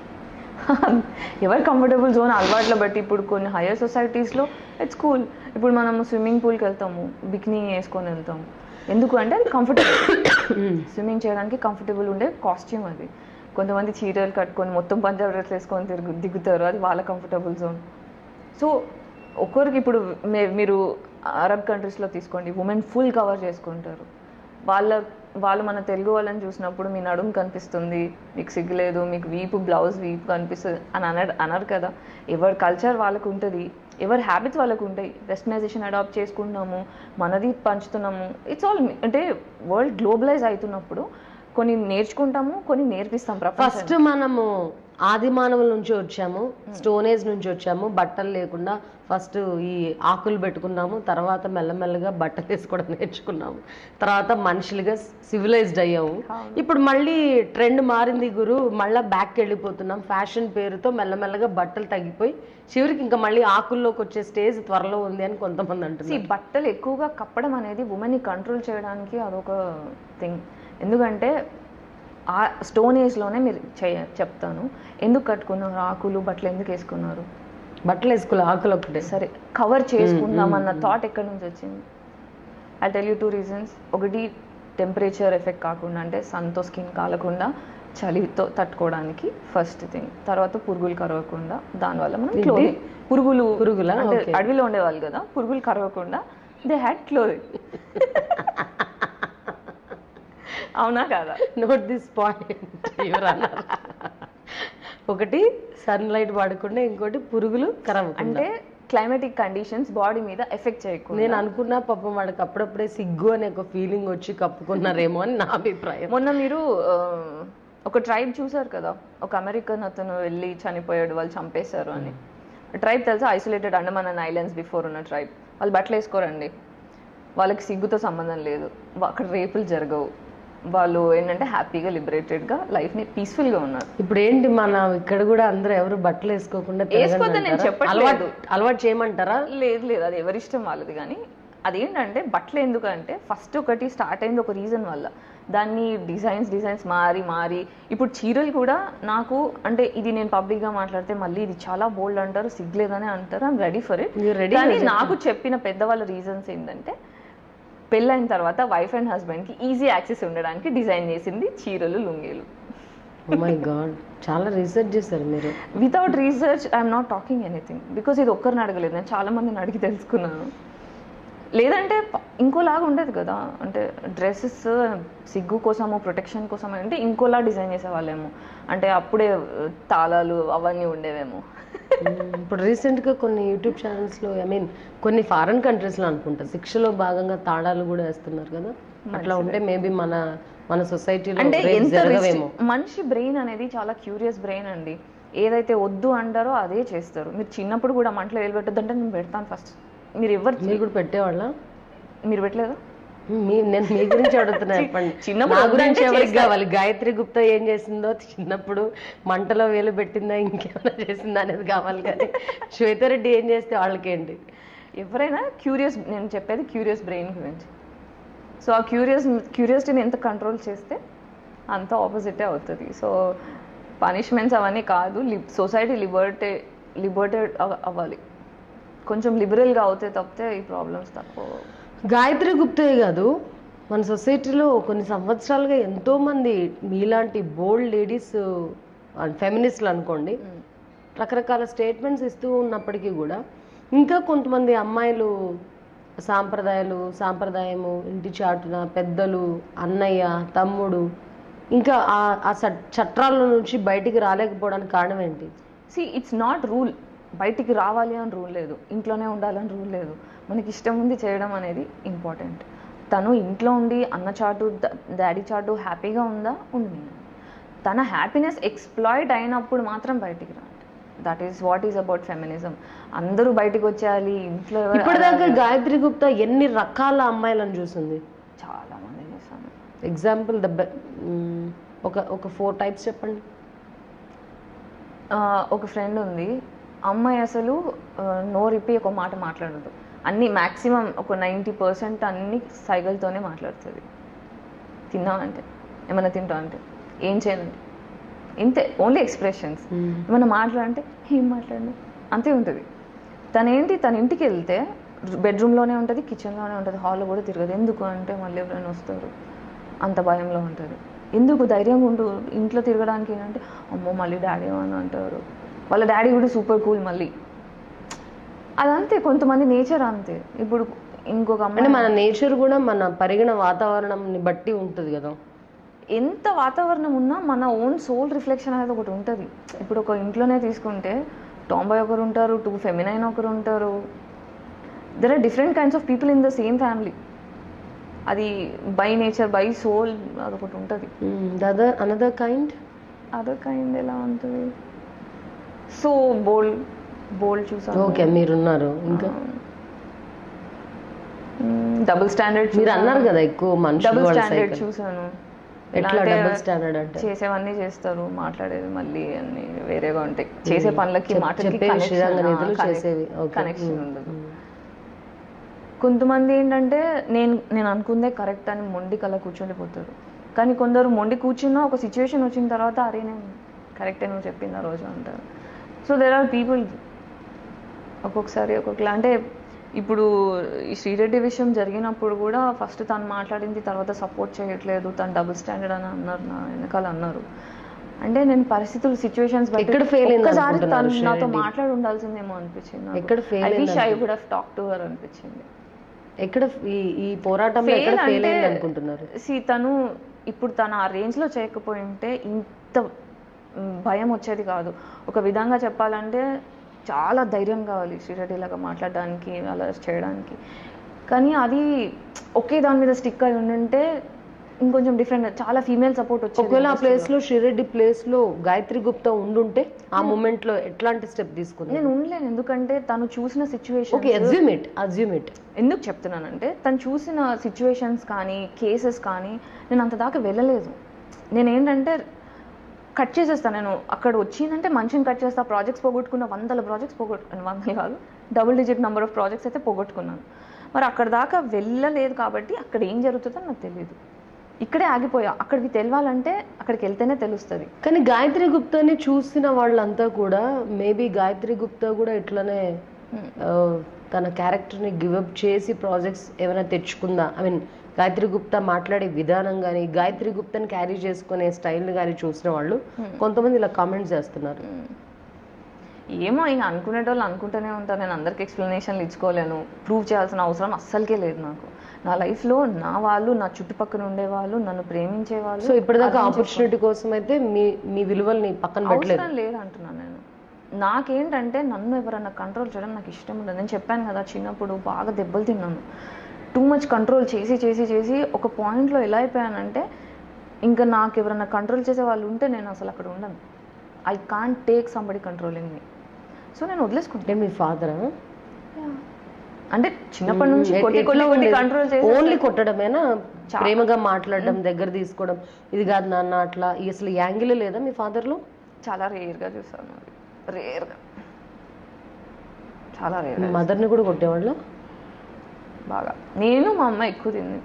Speaker 2: ఎవరి కంఫర్టబుల్ జోన్ అలవాట్ల బట్టి ఇప్పుడు కొన్ని హైయర్ సొసైటీస్లో ఇట్స్ కూల్ ఇప్పుడు మనము స్విమ్మింగ్ పూల్కి వెళ్తాము బిక్నీ వేసుకొని వెళ్తాము ఎందుకు అంటే అది కంఫర్టబుల్ స్విమ్మింగ్ చేయడానికి కంఫర్టబుల్ ఉండే కాస్ట్యూమ్ అది కొంతమంది చీరలు కట్టుకొని మొత్తం పంజాబ్ డ్రెస్ వేసుకొని తిరుగు దిగుతారు అది వాళ్ళ కంఫర్టబుల్ జోన్ సో ఒక్కొరికి ఇప్పుడు మే- మీరు అరబ్ కంట్రీస్లో తీసుకోండి ఉమెన్ ఫుల్ కవర్ చేసుకుంటారు వాళ్ళ వాళ్ళు మన తెలుగు వాళ్ళని చూసినప్పుడు మీ నడుము కనిపిస్తుంది మీకు సిగ్గులేదు మీకు వీపు బ్లౌజ్ వీపు కనిపిస్తుంది అని అన అనరు కదా ఎవరి కల్చర్ వాళ్ళకు ఉంటుంది ఎవరి హ్యాబిట్స్ వాళ్ళకు ఉంటాయి వెస్టర్నైజేషన్ అడాప్ట్ చేసుకుంటున్నాము మనది పంచుతున్నాము ఇట్స్ ఆల్ అంటే వరల్డ్ గ్లోబలైజ్ అవుతున్నప్పుడు కొన్ని నేర్చుకుంటాము కొన్ని నేర్పిస్తాం ప్రపంచం
Speaker 1: ఫస్ట్ మనము ఆది మానవుల నుంచి వచ్చాము స్టోన్ ఏజ్ నుంచి వచ్చాము బట్టలు లేకుండా ఫస్ట్ ఈ ఆకులు పెట్టుకున్నాము తర్వాత మెల్లమెల్లగా బట్టలు వేసుకోవడం నేర్చుకున్నాము తర్వాత మనుషులుగా సివిలైజ్డ్ అయ్యాము ఇప్పుడు మళ్ళీ ట్రెండ్ మారింది గురు మళ్ళీ బ్యాక్ వెళ్ళిపోతున్నాం ఫ్యాషన్ పేరుతో మెల్లమెల్లగా బట్టలు తగ్గిపోయి చివరికి ఇంకా మళ్ళీ ఆకుల్లోకి వచ్చే స్టేజ్ త్వరలో ఉంది అని కొంతమంది
Speaker 2: See,
Speaker 1: అంటున్నారు
Speaker 2: బట్టలు ఎక్కువగా కప్పడం అనేది ఉమెన్ని కంట్రోల్ చేయడానికి అదొక థింగ్ ఎందుకంటే ఆ స్టోన్ ఏజ్లోనే మీరు చేయ చెప్తాను ఎందుకు కట్టుకున్నారు ఆకులు బట్టలు ఎందుకు వేసుకున్నారు
Speaker 1: బట్టలు వేసుకోలే ఆకులు ఒకటే
Speaker 2: సరే కవర్ చేసుకుందాం అన్న థాట్ ఎక్కడి నుంచి వచ్చింది I tell you two reasons ఒకటి టెంపరేచర్ ఎఫెక్ట్ కాకుండా అంటే సన్తో స్కిన్ కాలకుండా చలితో తట్టుకోవడానికి ఫస్ట్ థింగ్ తర్వాత పురుగులు కరవకుండా దానివల్ల మనం
Speaker 1: ఏంటి?
Speaker 2: క్లోదింగ్ పురుగులు
Speaker 1: పురుగులా?
Speaker 2: అంటే
Speaker 1: Okay.
Speaker 2: అడవిలో ఉండేవాళ్ళు కదా పురుగులు కరవకుండా దే హ్యాడ్ క్లోదింగ్ అవునా కాదా
Speaker 1: నోట్ దిస్ పాయింట్ అన్నారు ఒకటి సన్ లైట్ పడకుండా ఇంకోటి పురుగులు ఖరాబ్
Speaker 2: అంటే క్లైమేటిక్ కండిషన్స్ బాడీ మీద ఎఫెక్ట్ చేయకుండా
Speaker 1: నేను అనుకున్నా పాపం వాడికి అప్పుడప్పుడే సిగ్గు అనే ఒక ఫీలింగ్ వచ్చి కప్పుకున్నారేమో అని నా అభిప్రాయం
Speaker 2: మొన్న మీరు ఆ, ఒక ట్రైబ్ చూసారు కదా ఒక అమెరికన్ అతను వెళ్ళి చనిపోయాడు వాళ్ళు చంపేశారు అని ట్రైబ్ తెలుసా isolated Andaman and islands before ఉన్న ట్రైబ్ వాళ్ళు బట్టలు వేసుకోరండి వాళ్ళకి సిగ్గుతో సంబంధం లేదు వా- అక్కడ రేపులు జరగవు వాళ్ళు ఏంటంటే హ్యాపీగా లిబరేటెడ్గా లైఫ్ని పీస్ఫుల్గా ఉన్నారు
Speaker 1: ఇప్పుడు ఏంటి మన ఇక్కడ కూడా అందరూ ఎవరు బట్టలు వేసుకోకుండా తిరగండి
Speaker 2: వేసుకోవద్దని నేను
Speaker 1: అంటారా?
Speaker 2: చెప్పట్లేదు.
Speaker 1: అలవాటు అలవాటు చేయమంటారా
Speaker 2: లేదు లేదు అది ఎవరిష్టం వాళ్ళది కానీ అదేంటంటే బట్టలు ఎందుకంటే ఫస్ట్ ఒకటి స్టార్ట్ అయింది ఒక రీజన్ వల్ల దాన్ని డిజైన్స్ డిజైన్స్ మారి మారి ఇప్పుడు చీరలు కూడా నాకు అంటే ఇది నేను పబ్లిక్గా మాట్లాడితే మళ్ళీ ఇది చాలా బోల్డ్ అంటారు సిగ్లేదని అంటారు I'm ready for it
Speaker 1: You're ready
Speaker 2: కానీ
Speaker 1: for it.
Speaker 2: నాకు చెప్పిన పెద్దవాళ్ళ రీజన్స్ ఏంటంటే పెళ్ళైన తర్వాత వైఫ్ అండ్ హస్బెండ్కి ఈజీ యాక్సెస్ ఉండడానికి డిజైన్ చేసింది చీరలు లుంగీలు
Speaker 1: మై గాడ్ చాలా రీసెర్చ్ చేశారు మీరు
Speaker 2: without research I'm not talking anything because ఇది ఒక్కరిని అడగలేదు నేను చాలా మందిని అడిగి తెలుసుకున్నాను లేదంటే ప- ఇంకోలాగా ఉండేది కదా అంటే డ్రెస్సెస్ సిగ్గు కోసము ప్రొటెక్షన్ కోసం అంటే ఇంకోలా డిజైన్ చేసేవాళ్ళేమో అంటే అప్పుడే ఆ, తాళాలు అవన్నీ ఉండేవేమో
Speaker 1: మ్మ్. ఇప్పుడు రీసెంట్ గా కొన్ని యూట్యూబ్ ఛానల్స్ లో ఐ మీన్ కొన్ని ఫారెన్ కంట్రీస్ లో అనుకుంటా శిక్షలో భాగంగా తాళాలు కూడా వేస్తున్నారు కదా అట్లా ఉంటే మేబీ మన మన సొసైటీలో
Speaker 2: అంటే ఎంత
Speaker 1: జరగవేమో
Speaker 2: restrict- మనిషి బ్రెయిన్ అనేది చాలా క్యూరియస్ బ్రెయిన్ అండి ఏదైతే వద్దు అంటారో అదే చేస్తారు మీరు చిన్నప్పుడు కూడా మంటలో వేలు పెట్టొద్దంటే నేను పెడతాను ఫస్ట్ మీరు ఎవరు
Speaker 1: మీరు కూడా పెట్టేవాళ్ళ
Speaker 2: మీరు పెట్టలేదా
Speaker 1: మీ నేను మీ గురించి అడుగుతున్నా చెప్పండి
Speaker 2: చిన్నప్పుడు
Speaker 1: నా గురించి
Speaker 2: వద్దంటే
Speaker 1: ఎవరికి
Speaker 2: చేస్తారు.
Speaker 1: కావాలి గాయత్రి గుప్తా ఏం చేసిందో చిన్నప్పుడు మంటలో వేలు పెట్టిందా ఇంకేమైనా చేసిందా అనేది కావాలి కానీ శ్వేతారెడ్డి ఏం చేస్తే వాళ్ళకేంటి
Speaker 2: ఎవరైనా క్యూరియస్ నేను చెప్పేది క్యూరియస్ బ్రెయిన్ గురించి సో ఆ క్యూరియస్ క్యూరియాసిటీని ఎంత కంట్రోల్ చేస్తే అంత ఆపోజిటే అవుతుంది సో పనిష్మెంట్స్ అవన్నీ కాదు సొసైటీ లిబర్టే లిబర్టెడ్ అవ్వాలి కొంచెం లిబరల్గా అవుతే తప్పితే ఈ ప్రాబ్లమ్స్ తక్కువ
Speaker 1: గాయత్రి గుప్తే కాదు మన సొసైటీలో కొన్ని సంవత్సరాలుగా ఎంతో మంది మీలాంటి బోల్డ్ లేడీస్ ఫెమినిస్ట్లు అనుకోండి రకరకాల స్టేట్మెంట్స్ ఇస్తూ ఉన్నప్పటికీ కూడా ఇంకా కొంతమంది అమ్మాయిలు సాంప్రదాయాలు సాంప్రదాయము ఇంటి చాటున పెద్దలు అన్నయ్య తమ్ముడు ఇంకా ఆ- ఆ చట్- చట్రాల నుంచి బయటికి రాలేకపోవడానికి కారణం ఏంటి
Speaker 2: సి ఇట్స్ నాట్ రూల్ బయటికి రావాలి అని రూల్ లేదు ఇంట్లోనే ఉండాలని రూల్ లేదు మనకి ఇష్టం ఉంది చేయడం అనేది ఇంపార్టెంట్ తను ఇంట్లో ఉండి అన్న చాటు డాడీ చాటు హ్యాపీగా ఉందా ఉంది తన హ్యాపీనెస్ ఎక్స్ప్లాయిడ్ అయినప్పుడు మాత్రం బయటికి రండి that is what is about feminism అందరూ బయటికి వచ్చేయాలి ఇంట్లో ఎవరు
Speaker 1: ఇప్పటిదాకా గాయత్రి గుప్తా ఎన్ని రకాల అమ్మాయిలను చూసింది
Speaker 2: చాలా మంది చేశాను
Speaker 1: ఎగ్జాంపుల్ ద ఒక ఒక ఫోర్ టైప్స్ చెప్పండి
Speaker 2: ఆ, ఒక ఫ్రెండ్ ఉంది అమ్మాయి అసలు ఆ, నోరిప్పి ఒక మాట మాట్లాడదు అన్ని మ్యాక్సిమం ఒక నైంటీ పర్సెంట్ అన్ని సైగలతోనే మాట్లాడుతుంది తిన్నావా అంటే ఏమైనా తింటావా అంటే ఏం చేయనంటే ఇంతే ఓన్లీ ఎక్స్ప్రెషన్స్ ఏమైనా మాట్లాడంటే ఏం మాట్లాడండి అంతే ఉంటుంది తనేంటి తన ఇంటికి వెళ్తే బెడ్రూమ్లోనే ఉంటుంది కిచెన్లోనే ఉంటుంది హాల్లో కూడా తిరగదు ఎందుకు అంటే మళ్ళీ ఎవరైనా వస్తారు అంత భయంలో ఉంటుంది ఎందుకు ధైర్యంగా ఉండు ఇంట్లో తిరగడానికి ఏంటంటే అమ్మో మళ్ళీ డాడీ అని అంటారు వాళ్ళ డాడీ కూడా సూపర్ కూల్ మళ్ళీ అదంతే కొంతమంది నేచర్ అంతే ఇప్పుడు ఇంకొక
Speaker 1: అంటే
Speaker 2: అమ్మాయి
Speaker 1: మన నేచర్ కూడా మన పరిగణ వాతావరణంని బట్టి ఉంటుంది కదా
Speaker 2: ఎంత వాతావరణం ఉన్నా మన ఓన్ సోల్ రిఫ్లెక్షన్ అనేది ఒకటి ఉంటుంది ఇప్పుడు ఒక ఇంట్లోనే తీసుకుంటే టాంబాయ్ ఒకరు ఉంటారు టూ ఫెమినైన్ ఒకరు ఉంటారు there are different kinds of people in the same family అది బై నేచర్ బై సోల్ అదొకటి ఉంటుంది
Speaker 1: other another kind
Speaker 2: other kind ఎలా ఉంటుంది సో బోల్డ్ బోల్డ్ చూసాను
Speaker 1: ఓకే మీరున్నారు ఇంకా
Speaker 2: డబుల్ స్టాండర్డ్
Speaker 1: మీరు అన్నారు కదా ఎక్కువ మనుషులు
Speaker 2: డబుల్
Speaker 1: వాళ్ళ
Speaker 2: స్టాండర్డ్
Speaker 1: cycle.
Speaker 2: చూసాను
Speaker 1: ఎట్లా
Speaker 2: ఎలా అంటే
Speaker 1: డబుల్ స్టాండర్డ్ అంటే
Speaker 2: చేసేవన్నీ చేస్తారు మాట్లాడేది మళ్ళీ అన్ని వేరేగా ఉంటాయి చేసే పనులకి
Speaker 1: చెప్-
Speaker 2: మాటలకి
Speaker 1: చెప్పేవి శ్రీరంగ నిధులు చేసేవి. Okay.
Speaker 2: Connection
Speaker 1: Mm.
Speaker 2: ఉండదు కొంతమంది ఏంటంటే నేను నేను అనుకుందే కరెక్ట్ అని మొండి కల కూర్చుండిపోతారు కానీ కొందరు మొండి కూర్చున్నా ఒక సిచ్యువేషన్ వచ్చిన తర్వాత అరే నేను కరెక్టే నువ్వు చెప్పింది ఆ రోజు అంటారు సో దెర్ ఆర్ పీపుల్ ఒక్కొక్కసారి ఒక్కొక్కలా అంటే ఇప్పుడు ఈ శ్రీరెడ్డి విషయం జరిగినప్పుడు కూడా ఫస్ట్ తను మాట్లాడింది తర్వాత సపోర్ట్ చేయట్లేదు తను డబుల్ స్టాండర్డ్ అని అన్నారు నా వెనకాల అన్నారు అంటే నేను పరిస్థితులు సిచ్యువేషన్స్
Speaker 1: ఎక్కడ fail అయింది
Speaker 2: ఒక్కసారి
Speaker 1: అనుకుంటున్నారు
Speaker 2: తను నాతో
Speaker 1: శ్రీరెడ్డి?
Speaker 2: మాట్లాడి ఉండాల్సిందేమో అనిపించింది
Speaker 1: ఎక్కడ fail
Speaker 2: ఐ
Speaker 1: అయింది
Speaker 2: wish I would have talk to her అనిపించింది
Speaker 1: ఎక్కడ ఈ ఈ పోరాటంలో ఎక్కడ
Speaker 2: Fail
Speaker 1: ఫెయిల్
Speaker 2: అంటే-
Speaker 1: అయింది అనుకుంటున్నారు
Speaker 2: see తను ఇప్పుడు తను ఆ రేంజ్లో చేయకపోయి ఉంటే ఇంత మ్, భయం వచ్చేది కాదు ఒక విధంగా చెప్పాలంటే చాలా ధైర్యం కావాలి శ్రీరెడ్డిలాగా మాట్లాడడానికి అలా చేయడానికి కానీ అది ఒకే దాని మీద స్టిక్ అయి ఉండుంటే ఇంకొంచెం డిఫరెంట్ చాలా ఫీమేల్ సపోర్ట్ వచ్చేది
Speaker 1: ఒకవేళ ఆ ప్లేస్ లో శ్రీరెడ్డి ప్లేస్ లో గాయత్రి గుప్తా ఉండుంటే ఆ మూమెంట్ లో ఎట్లాంటి స్టెప్ తీసుకుంది
Speaker 2: నేను ఉండలేను ఎందుకంటే తను చూసిన situation
Speaker 1: okay assume it assume it
Speaker 2: ఎందుకు చెప్తున్నానంటే తను చూసిన సిచ్యువేషన్స్ కానీ కేసెస్ కానీ నేను అంత దాకా వెళ్ళలేదు నేను ఏంటంటే కట్ చేసేస్తాను నేను అక్కడ వచ్చిందంటే మనిషిని కట్ చేస్తా ప్రాజెక్ట్స్ పోగొట్టుకున్న వందల ప్రాజెక్ట్స్ పోగొట్టుకున్నాను వందలు కాదు double digit number of projects అయితే పోగొట్టుకున్నాను మరి అక్కడ దాకా వెళ్ళలేదు కాబట్టి అక్కడ ఏం జరుగుతుందో నాకు తెలియదు ఇక్కడే ఆగిపోయా అక్కడికి తెలవాలంటే అక్కడికి వెళ్తేనే తెలుస్తుంది
Speaker 1: కానీ గాయత్రి గుప్తాని చూసిన వాళ్ళంతా కూడా మేబీ గాయత్రి గుప్తా కూడా ఇట్లనే ఆ, తన క్యారెక్టర్ని గివప్ చేసి ప్రాజెక్ట్స్ ఏమైనా తెచ్చుకుందా ఐ మీన్ గాయత్రి గుప్తా మాట్లాడే విధానం కానీ గాయత్రి గుప్తాని క్యారీ చేసుకునే స్టైల్ కానీ చూసిన వాళ్ళు కొంతమంది ఇలా కామెంట్స్ చేస్తున్నారు
Speaker 2: ఏమో ఇంకా అనుకునేటోళ్ళు అనుకుంటూనే ఉంటారు నేను అందరికి ఎక్స్ప్లెనేషన్లు ఇచ్చుకోలేను ప్రూవ్ చేయాల్సిన అవసరం అస్సలకే లేదు నాకు నా లైఫ్లో నా వాళ్ళు నా చుట్టుపక్కల ఉండే వాళ్ళు నన్ను ప్రేమించే వాళ్ళు
Speaker 1: సో ఇప్పటిదాకా ఆపర్చునిటీ కోసం అయితే మీ మీ విలువల్ని పక్కన పెట్టలేదు
Speaker 2: అవసరం లేదు అంటున్నాను నేను నాకేంటంటే నన్ను ఎవరన్నా కంట్రోల్ చేయడం నాకు ఇష్టం ఉండదు నేను చెప్పాను కదా చిన్నప్పుడు బాగా దెబ్బలు తిన్నాను టూ మచ్ కంట్రోల్ చేసి చేసి చేసి ఒక పాయింట్లో ఎలా అయిపోయానంటే ఇంకా నాకు ఎవరన్నా కంట్రోల్ చేసే వాళ్ళు ఉంటే నేను అసలు అక్కడ ఉండను I can't take somebody controlling me so నేను వదిలేసుకుంటాను
Speaker 1: అంటే మీ ఫాదరా
Speaker 2: అంటే చిన్నప్పటి నుంచి కొట్టి కొట్టి కొట్టి కంట్రోల్ చేసి
Speaker 1: ఓన్లీ కొట్టడమేనా ప్రేమగా మాట్లాడడం దగ్గర తీసుకోవడం ఇది కాదు నాన్న అట్లా ఈ అసలు యాంగిల్ లేదా మీ ఫాదర్ లో
Speaker 2: చాలా రేర్గా చూసాను అది రేర్గా చాలా రేర్
Speaker 1: మదర్ ని కూడా కొట్టేవాళ్ళు
Speaker 2: బాగా నేను మా అమ్మ ఎక్కువ తింది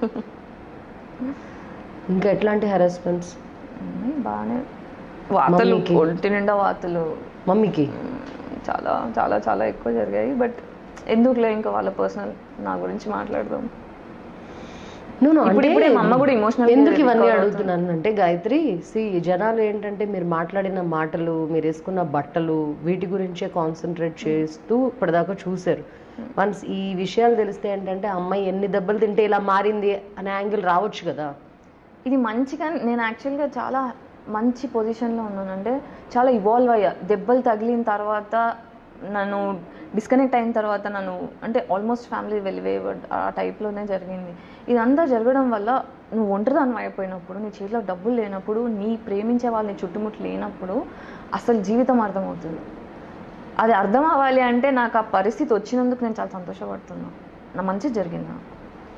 Speaker 1: ఇంకా ఎట్లాంటి హెరాస్మెంట్స్
Speaker 2: అమ్మాయి బాగానే వార్తలు
Speaker 1: మమ్మీకి?
Speaker 2: ఒంటి నిండా వార్తలు
Speaker 1: మమ్మీకి
Speaker 2: మ్, చాలా చాలా చాలా ఎక్కువ జరిగాయి బట్ ఎందుకులే ఇంకా వాళ్ళ పర్సనల్ నా గురించి మాట్లాడదాం
Speaker 1: No, no,
Speaker 2: ఇప్పుడు
Speaker 1: అంటే
Speaker 2: ఇప్పుడే మా అమ్మ కూడా emotional
Speaker 1: ఎందుకు
Speaker 2: గా
Speaker 1: ఇవన్నీ
Speaker 2: recover
Speaker 1: అడుగుతున్నాను అంటే గాయత్రి సి జనాలు ఏంటంటే మీరు మాట్లాడిన మాటలు మీరు వేసుకున్న బట్టలు వీటి గురించే కాన్సన్ట్రేట్ చేస్తూ ఇప్పటిదాకా చూశారు వన్స్ ఈ విషయాలు తెలిస్తే ఏంటంటే అమ్మాయి ఎన్ని దెబ్బలు తింటే ఇలా మారింది అనే యాంగిల్ రావచ్చు కదా
Speaker 2: ఇది మంచిగా నేను యాక్చువల్గా చాలా మంచి పొజిషన్లో ఉన్నాను అంటే చాలా ఇవాల్వ్ అయ్యా దెబ్బలు తగిలిన తర్వాత నన్ను డిస్కనెక్ట్ అయిన తర్వాత నన్ను అంటే ఆల్మోస్ట్ ఫ్యామిలీ వెళ్ళివేయబడ్ ఆ టైప్లోనే జరిగింది ఇదంతా జరగడం వల్ల నువ్వు ఒంటరిదాన్ని అయిపోయినప్పుడు నీ చేతిలో డబ్బులు లేనప్పుడు నీ ప్రేమించే వాళ్ళు నీ చుట్టుముట్టు లేనప్పుడు అసలు జీవితం అర్థమవుతుంది అది అర్థం అవ్వాలి అంటే నాకు ఆ పరిస్థితి వచ్చినందుకు నేను చాలా సంతోషపడుతున్నా నా మంచి జరిగింది నాకు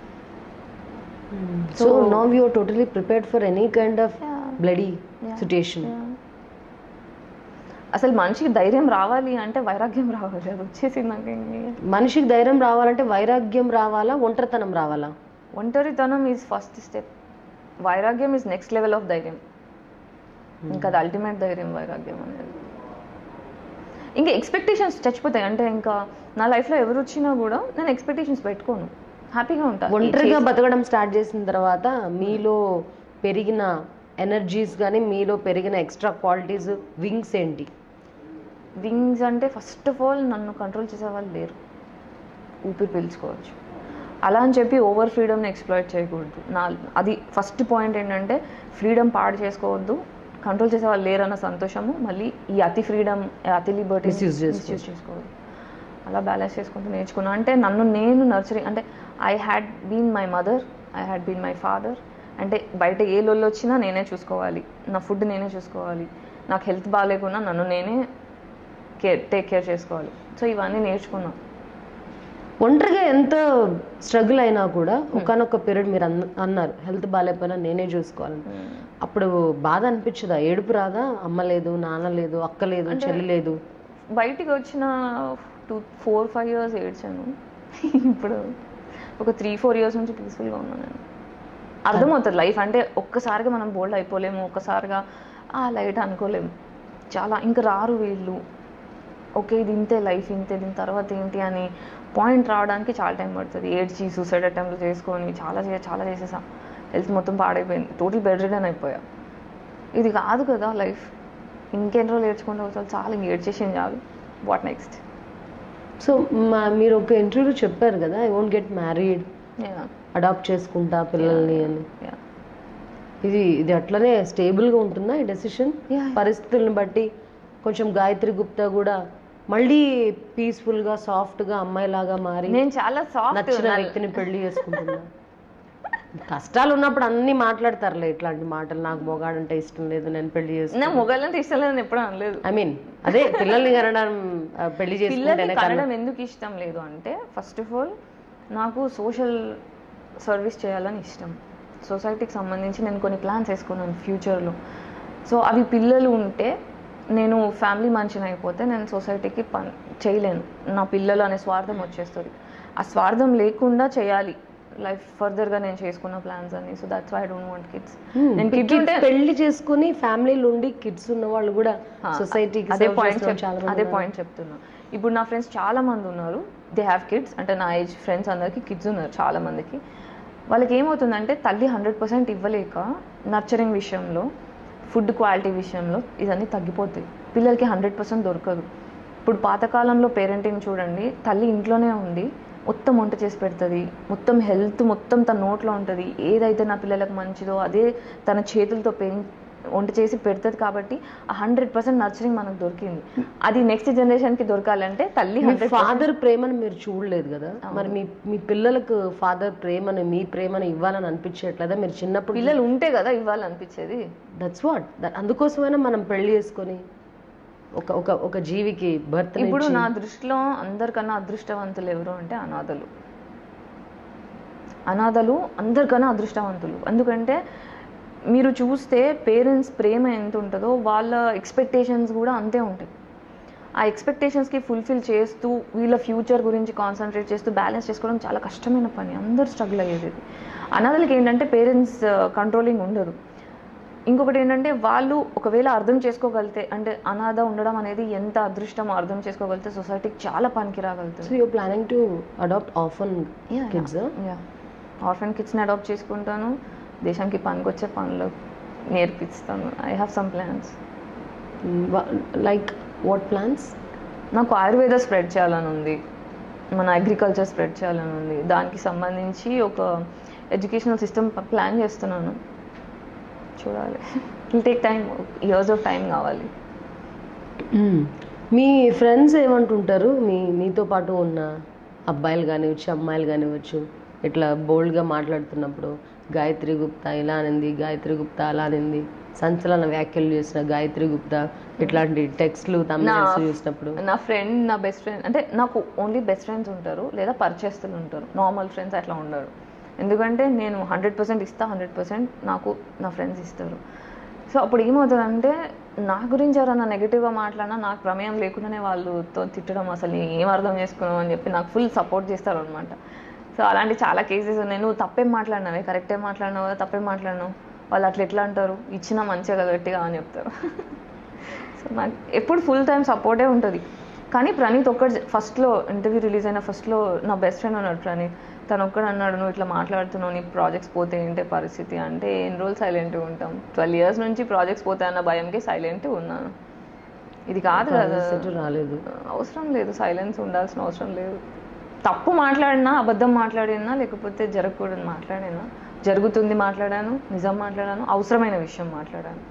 Speaker 1: so no you're totally prepared for any kind of
Speaker 2: Yeah.
Speaker 1: Bloody
Speaker 2: Yeah.
Speaker 1: Situation
Speaker 2: అసలు మనిషికి ధైర్యం రావాలి అంటే వైరాగ్యం రావాలి అది వచ్చేసింది నాకు ఇంకే.
Speaker 1: మనిషికి ధైర్యం రావాలంటే వైరాగ్యం రావాలా ఒంటరితనం రావాలా
Speaker 2: ఒంటరితనం ఈజ్ ఫస్ట్ స్టెప్ వైరాగ్యం ఈజ్ నెక్స్ట్ లెవెల్ ఆఫ్ ధైర్యం ఇంకా అది అల్టిమేట్ ధైర్యం వైరాగ్యం అనేది ఇంకా ఎక్స్పెక్టేషన్స్ చచ్చిపోతాయి అంటే ఇంకా నా లైఫ్లో ఎవరు వచ్చినా కూడా నేను ఎక్స్పెక్టేషన్స్ పెట్టుకోను హ్యాపీగా ఉంటాను
Speaker 1: ఒంటరిగా బతకడం స్టార్ట్ చేసిన తర్వాత మీలో పెరిగిన ఎనర్జీస్ కానీ మీలో పెరిగిన ఎక్స్ట్రా క్వాలిటీస్ వింగ్స్ ఏంటి
Speaker 2: వింగ్స్ అంటే ఫస్ట్ ఆఫ్ ఆల్ నన్ను కంట్రోల్ చేసే వాళ్ళు లేరు ఊపిరి పీల్చుకోవచ్చు అలా అని చెప్పి ఓవర్ ఫ్రీడమ్ని ఎక్స్ప్లాయిట్ చేయకూడదు నా అది ఫస్ట్ పాయింట్ ఏంటంటే ఫ్రీడమ్ పాడు చేసుకోవద్దు కంట్రోల్ చేసే వాళ్ళు లేరన్న సంతోషము మళ్ళీ ఈ అతి ఫ్రీడమ్ అతి లిబర్టీ
Speaker 1: Misuse చేసుకోవద్దు.
Speaker 2: మిస్యూజ్ చేసుకోవద్దు అలా బ్యాలెన్స్ చేసుకుంటూ నేర్చుకున్నా అంటే నన్ను నేను నర్చరింగ్ అంటే I had been my mother I had been my father అంటే బయట ఏ లొల్లు వచ్చినా నేనే చూసుకోవాలి నా ఫుడ్ నేనే చూసుకోవాలి నాకు హెల్త్ బాగాలేకున్నా నన్ను నేనే కేర్ టేక్ కేర్ చేసుకోవాలి సో ఇవన్నీ నేర్చుకున్నా
Speaker 1: ఒంటరిగా ఎంత స్ట్రగుల్ అయినా కూడా ఒకనొక పీరియడ్ మీరు అన్న- అన్నారు హెల్త్ బాగాలేకపోయినా నేనే చూసుకోవాలని అప్పుడు బాధ అనిపించదా ఏడుపు రాదా అమ్మ లేదు నాన్న లేదు అక్క లేదు చెల్లి లేదు
Speaker 2: బయటికి వచ్చిన టూ ఫోర్ ఫైవ్ ఇయర్స్ ఏడ్చాను ఇప్పుడు ఒక త్రీ ఫోర్ ఇయర్స్ నుంచి పీస్ఫుల్గా ఉన్నాను నేను అర్థమవుతుంది లైఫ్ అంటే ఒక్కసారిగా మనం బోల్డ్ అయిపోలేము ఒక్కసారిగా ఆ లైట్ అనుకోలేము చాలా ఇంకా రారు వీళ్ళు ఓకే ఇది ఇంతే లైఫ్ ఇంతే దీని తర్వాత ఏంటి అని పాయింట్ రావడానికి చాలా టైం పడుతుంది ఏడ్చి సూసైడ్ అటెంప్ట్లు చేసుకొని చాలా చే చాలా చేసేసా హెల్త్ మొత్తం పాడైపోయింది టోటల్ బెడ్ రిడన్ అయిపోయా ఇది కాదు కదా లైఫ్ ఇంకెన్ని రోజులు ఏడ్చుకుంటూ వచ్చాలి చాలా ఇంక ఏడ్చేసింది చాలు వాట్ నెక్స్ట్
Speaker 1: సో మా మీరు ఒక ఇంటర్వ్యూలో చెప్పారు కదా I won't get married adopt చేసుకుంటా పిల్లల్ని అని ఇది ఇది అట్లనే స్టేబుల్గా ఉంటుందా ఈ డెసిషన్
Speaker 2: Yeah.
Speaker 1: పరిస్థితులను బట్టి కొంచెం గాయత్రి గుప్తా కూడా మళ్ళీ పీస్ఫుల్గా సాఫ్ట్గా అమ్మాయిలాగా మారి
Speaker 2: నేను చాలా సాఫ్ట్
Speaker 1: నచ్చిన వ్యక్తిని పెళ్లి చేసుకుంటున్నా కష్టాలు ఉన్నప్పుడు అన్ని మాట్లాడతారులే ఇట్లాంటి మాటలు నాకు మొగాడంటే ఇష్టం లేదు నేను పెళ్లి
Speaker 2: నా
Speaker 1: చేసుకున్నా
Speaker 2: మొగలంటే ఇష్టం లేదని ఎప్పుడు అనలేదు
Speaker 1: ఐ మీన్ అదే పిల్లల్ని కనడం ఆ, పెళ్లి
Speaker 2: పిల్లల్ని
Speaker 1: చేసుకుంటేనే కన్నా
Speaker 2: కనడం ఎందుకు ఇష్టం లేదు అంటే ఫస్ట్ ఆఫ్ ఆల్ నాకు సోషల్ సర్వీస్ చేయాలని ఇష్టం సొసైటీకి సంబంధించి నేను కొన్ని ప్లాన్స్ వేసుకున్నాను ఫ్యూచర్లో సో అవి పిల్లలు ఉంటే నేను ఫ్యామిలీ మనిషిని అయిపోతే నేను సొసైటీకి పని చేయలేను నా పిల్లలు అనే స్వార్థం వచ్చేస్తుంది ఆ స్వార్థం లేకుండా చేయాలి లైఫ్ ఫర్దర్గా నేను చేసుకున్న ప్లాన్స్ అని so that's why I don't want kids
Speaker 1: Hmm,
Speaker 2: నేను కిడ్స్
Speaker 1: kids
Speaker 2: ఉంటే
Speaker 1: పెళ్లి చేసుకుని ఫ్యామిలీలు ఉండి కిడ్స్ ఉన్న వాళ్ళు కూడా
Speaker 2: ఆ,
Speaker 1: సొసైటీకి
Speaker 2: అదే
Speaker 1: serve
Speaker 2: పాయింట్
Speaker 1: చేసిన వాళ్ళు చాలా మంది
Speaker 2: అదే
Speaker 1: ఉన్నారు.
Speaker 2: పాయింట్ చెప్తున్నా ఇప్పుడు నా ఫ్రెండ్స్ చాలా మంది ఉన్నారు దే హ్యావ్ కిడ్స్ అంటే నా ఏజ్ ఫ్రెండ్స్ అందరికి కిడ్స్ ఉన్నారు చాలా మందికి వాళ్ళకి ఏమవుతుందంటే తల్లి హండ్రెడ్ పర్సెంట్ ఇవ్వలేక నర్చరింగ్ విషయంలో ఫుడ్ క్వాలిటీ విషయంలో ఇదన్నీ తగ్గిపోతాయి పిల్లలకి హండ్రెడ్ పర్సెంట్ దొరకదు ఇప్పుడు పాతకాలంలో పేరెంటింగ్ చూడండి తల్లి ఇంట్లోనే ఉండి మొత్తం వంట చేసి పెడుతుంది మొత్తం హెల్త్ మొత్తం తన నోట్లో ఉంటుంది ఏదైతే నా పిల్లలకు మంచిదో అదే తన చేతులతో పెం వంట చేసి పెడుతుంది కాబట్టి ఆ హండ్రెడ్ పర్సెంట్ నర్చరింగ్ మనకు దొరికింది అది నెక్స్ట్ జనరేషన్కి దొరకాలంటే తల్లి
Speaker 1: మీ
Speaker 2: హండ్రెడ్
Speaker 1: ఫాదర్ ప్రేమను మీరు చూడలేదు కదా మరి మీ మీ పిల్లలకు ఫాదర్ ప్రేమను మీ ప్రేమను ఇవ్వాలని అనిపించట్లేదా మీరు చిన్నప్పుడు
Speaker 2: పిల్లలు ఉంటే కదా ఇవ్వాలనిపించేది
Speaker 1: దట్స్ వాట్ అందుకోసమైనా మనం పెళ్లి చేసుకొని ఒక ఒక ఒక జీవికి భర్త
Speaker 2: ఇప్పుడు నా దృష్టిలో అందరికన్నా అదృష్టవంతులు ఎవరు అంటే అనాథలు అనాథలు అందరికన్నా అదృష్టవంతులు ఎందుకంటే మీరు చూస్తే పేరెంట్స్ ప్రేమ ఎంత ఉంటుందో వాళ్ళ ఎక్స్పెక్టేషన్స్ కూడా అంతే ఉంటాయి ఆ ఎక్స్పెక్టేషన్స్కి ఫుల్ఫిల్ చేస్తూ వీళ్ళ ఫ్యూచర్ గురించి కాన్సన్ట్రేట్ చేస్తూ బ్యాలెన్స్ చేసుకోవడం చాలా కష్టమైన పని అందరూ స్ట్రగుల్ అయ్యేది ఇది అనాథలకి ఏంటంటే పేరెంట్స్ కంట్రోలింగ్ ఉండదు ఇంకొకటి ఏంటంటే వాళ్ళు ఒకవేళ అర్థం చేసుకోగలితే అంటే అనాథ ఉండడం అనేది ఎంత అదృష్టం అర్థం చేసుకోగలితే సొసైటీకి చాలా పనికి
Speaker 1: సో
Speaker 2: రాగలుగుతుంది
Speaker 1: you planning to adopt orphan kids
Speaker 2: yeah orphan కిడ్స్ని అడాప్ట్ చేసుకుంటాను దేశానికి పనికొచ్చే పనులు నేర్పిస్తాను I have some plans
Speaker 1: like what plans
Speaker 2: నాకు ఆయుర్వేద స్ప్రెడ్ చేయాలని ఉంది మన అగ్రికల్చర్ స్ప్రెడ్ చేయాలని ఉంది దానికి సంబంధించి ఒక ఎడ్యుకేషనల్ సిస్టమ్ ప్లాన్ చేస్తున్నాను చూడాలి I'll take time years of time కావాలి
Speaker 1: మీ ఫ్రెండ్స్ ఏమంటుంటారు మీ మీతో పాటు ఉన్న అబ్బాయిలు కానివచ్చు అమ్మాయిలు కానివచ్చు ఇట్లా బోల్డ్గా మాట్లాడుతున్నప్పుడు గాయత్రి గుప్తా ఇలా అనింది గాయత్రి గుప్తా అలా అనింది సంచలన వ్యాఖ్యలు చేసిన గాయత్రి గుప్తా ఇట్లాంటి టెక్స్ట్లు తమిళ చూసినప్పుడు
Speaker 2: నా ఫ్రెండ్ నా బెస్ట్ ఫ్రెండ్ అంటే నాకు ఓన్లీ బెస్ట్ ఫ్రెండ్స్ ఉంటారు లేదా పరిచయస్తులు ఉంటారు నార్మల్ ఫ్రెండ్స్ అట్లా ఉండరు ఎందుకంటే నేను హండ్రెడ్ పర్సెంట్ ఇస్తా హండ్రెడ్ పర్సెంట్ నాకు నా ఫ్రెండ్స్ ఇస్తారు సో అప్పుడు ఏమవుతుందంటే నా గురించి ఎవరైనా నెగిటివ్గా మాట్లాడినా నాకు ప్రమేయం లేకుండానే వాళ్ళతో తిట్టడం అసలు నీ ఏం అర్థం చేసుకున్నావు అని చెప్పి నాకు ఫుల్ సపోర్ట్ చేస్తారు అనమాట సో అలాంటి చాలా కేసెస్ ఉన్నాయి నువ్వు తప్పేం మాట్లాడినావే కరెక్టే మాట్లాడినావు కదా తప్పేం మాట్లాడినావు వాళ్ళు అట్లా ఎట్లా అంటారు ఇచ్చినా మంచిగా కదా గట్టిగా అని చెప్తారు సో నాకు ఎప్పుడు ఫుల్ టైం సపోర్టే ఉంటుంది కానీ ప్రణీత్ ఒక్కడు ఫస్ట్లో ఇంటర్వ్యూ రిలీజ్ అయిన ఫస్ట్లో నా బెస్ట్ ఫ్రెండ్ ఉన్నాడు ప్రణీత్ తను ఒక్కడు అన్నాడు నువ్వు ఇట్లా మాట్లాడుతున్నావు నీ ప్రాజెక్ట్స్ పోతే ఏంటే పరిస్థితి అంటే ఎన్ని రోజులు సైలెంట్గా ఉంటాం ట్వెల్వ్ ఇయర్స్ నుంచి ప్రాజెక్ట్స్ పోతాయన్న భయంకి సైలెంట్ ఉన్నాను ఇది కాదు కదా
Speaker 1: సెట్ రాలేదు
Speaker 2: అవసరం లేదు సైలెన్స్ ఉండాల్సిన అవసరం లేదు తప్పు మాట్లాడినా అబద్ధం మాట్లాడినా లేకపోతే జరగకూడదు మాట్లాడినా జరుగుతుంది మాట్లాడాను నిజం మాట్లాడాను అవసరమైన విషయం మాట్లాడాను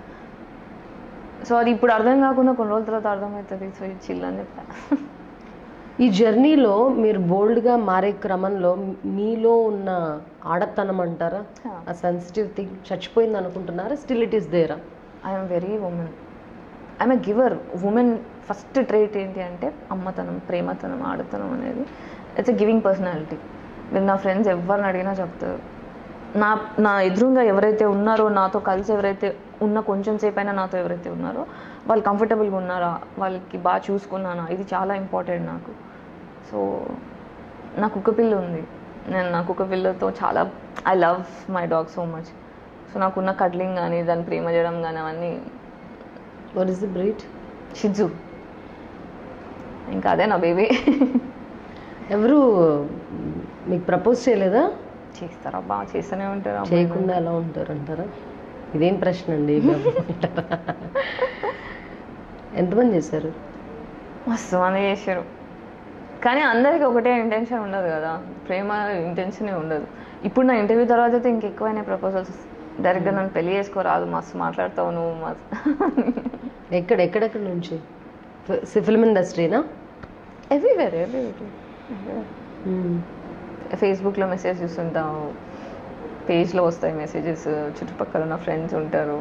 Speaker 2: సో అది ఇప్పుడు అర్థం కాకుండా కొన్ని రోజుల తర్వాత అర్థమవుతుంది సో ఇది చిల్ అని చెప్పా
Speaker 1: ఈ జర్నీలో మీరు బోల్డ్గా మారే క్రమంలో మీలో ఉన్న ఆడతనం అంటారా
Speaker 2: Yeah.
Speaker 1: ఆ సెన్సిటివ్ థింగ్ చచ్చిపోయింది అనుకుంటున్నారా still it is there
Speaker 2: I'm very woman I'm a giver woman first trait ఏంటి అంటే అమ్మతనం ప్రేమతనం ఆడతనం అనేది ఇట్స్ ఎ గివింగ్ పర్సనాలిటీ మీరు నా ఫ్రెండ్స్ ఎవరిని అడిగినా చెప్తారు నా నా ఎదురుగా ఎవరైతే ఉన్నారో నాతో కలిసి ఎవరైతే ఉన్న కొంచెం సేపు అయినా నాతో ఎవరైతే ఉన్నారో వాళ్ళు కంఫర్టబుల్గా ఉన్నారా వాళ్ళకి బాగా చూసుకున్నానా ఇది చాలా ఇంపార్టెంట్ నాకు సో నా కుక్క పిల్ల ఉంది నేను నా కుక్క పిల్లతో చాలా I love my dog so much so నాకున్న కడ్లింగ్ కానీ దాన్ని ప్రేమ చేయడం కానీ అవన్నీ
Speaker 1: వాట్ ఇస్ ది బ్రీడ్
Speaker 2: షిజు ఇంకా అదే నా బేబీ
Speaker 1: ఎవరు మీకు ప్రపోజ్ చేయలేదా
Speaker 2: చేస్తారా బాగా చేస్తూనే ఉంటారు అమ్మాయిలు.
Speaker 1: చేయకుండా ఎలా ఉంటారు అంటారా ఇదేం ప్రశ్న అండి ఎంతమంది చేశారు
Speaker 2: మస్తు మంది చేశారు కానీ అందరికి ఒకటే ఇంటెన్షన్ ఉండదు కదా ప్రేమ ఇంటెన్షనే ఉండదు ఇప్పుడు నా ఇంటర్వ్యూ తర్వాత అయితే ఇంకెక్కువైనా ప్రపోజల్స్ డైరెక్ట్గా నన్ను పెళ్లి చేసుకోరాదు మస్తు మాట్లాడతావు నువ్వు మస్తు
Speaker 1: ఎక్కడ ఎక్కడెక్కడ నుంచి ఫిల్మ్ ఇండస్ట్రీనా
Speaker 2: ఎవ్రీవేర్ ఎవ్రీవేర్ ఫేస్బుక్లో మెసేజ్ చూస్తుంటాం పేజ్లో వస్తాయి మెసేజెస్ చుట్టుపక్కల ఉన్న ఫ్రెండ్స్ ఉంటారు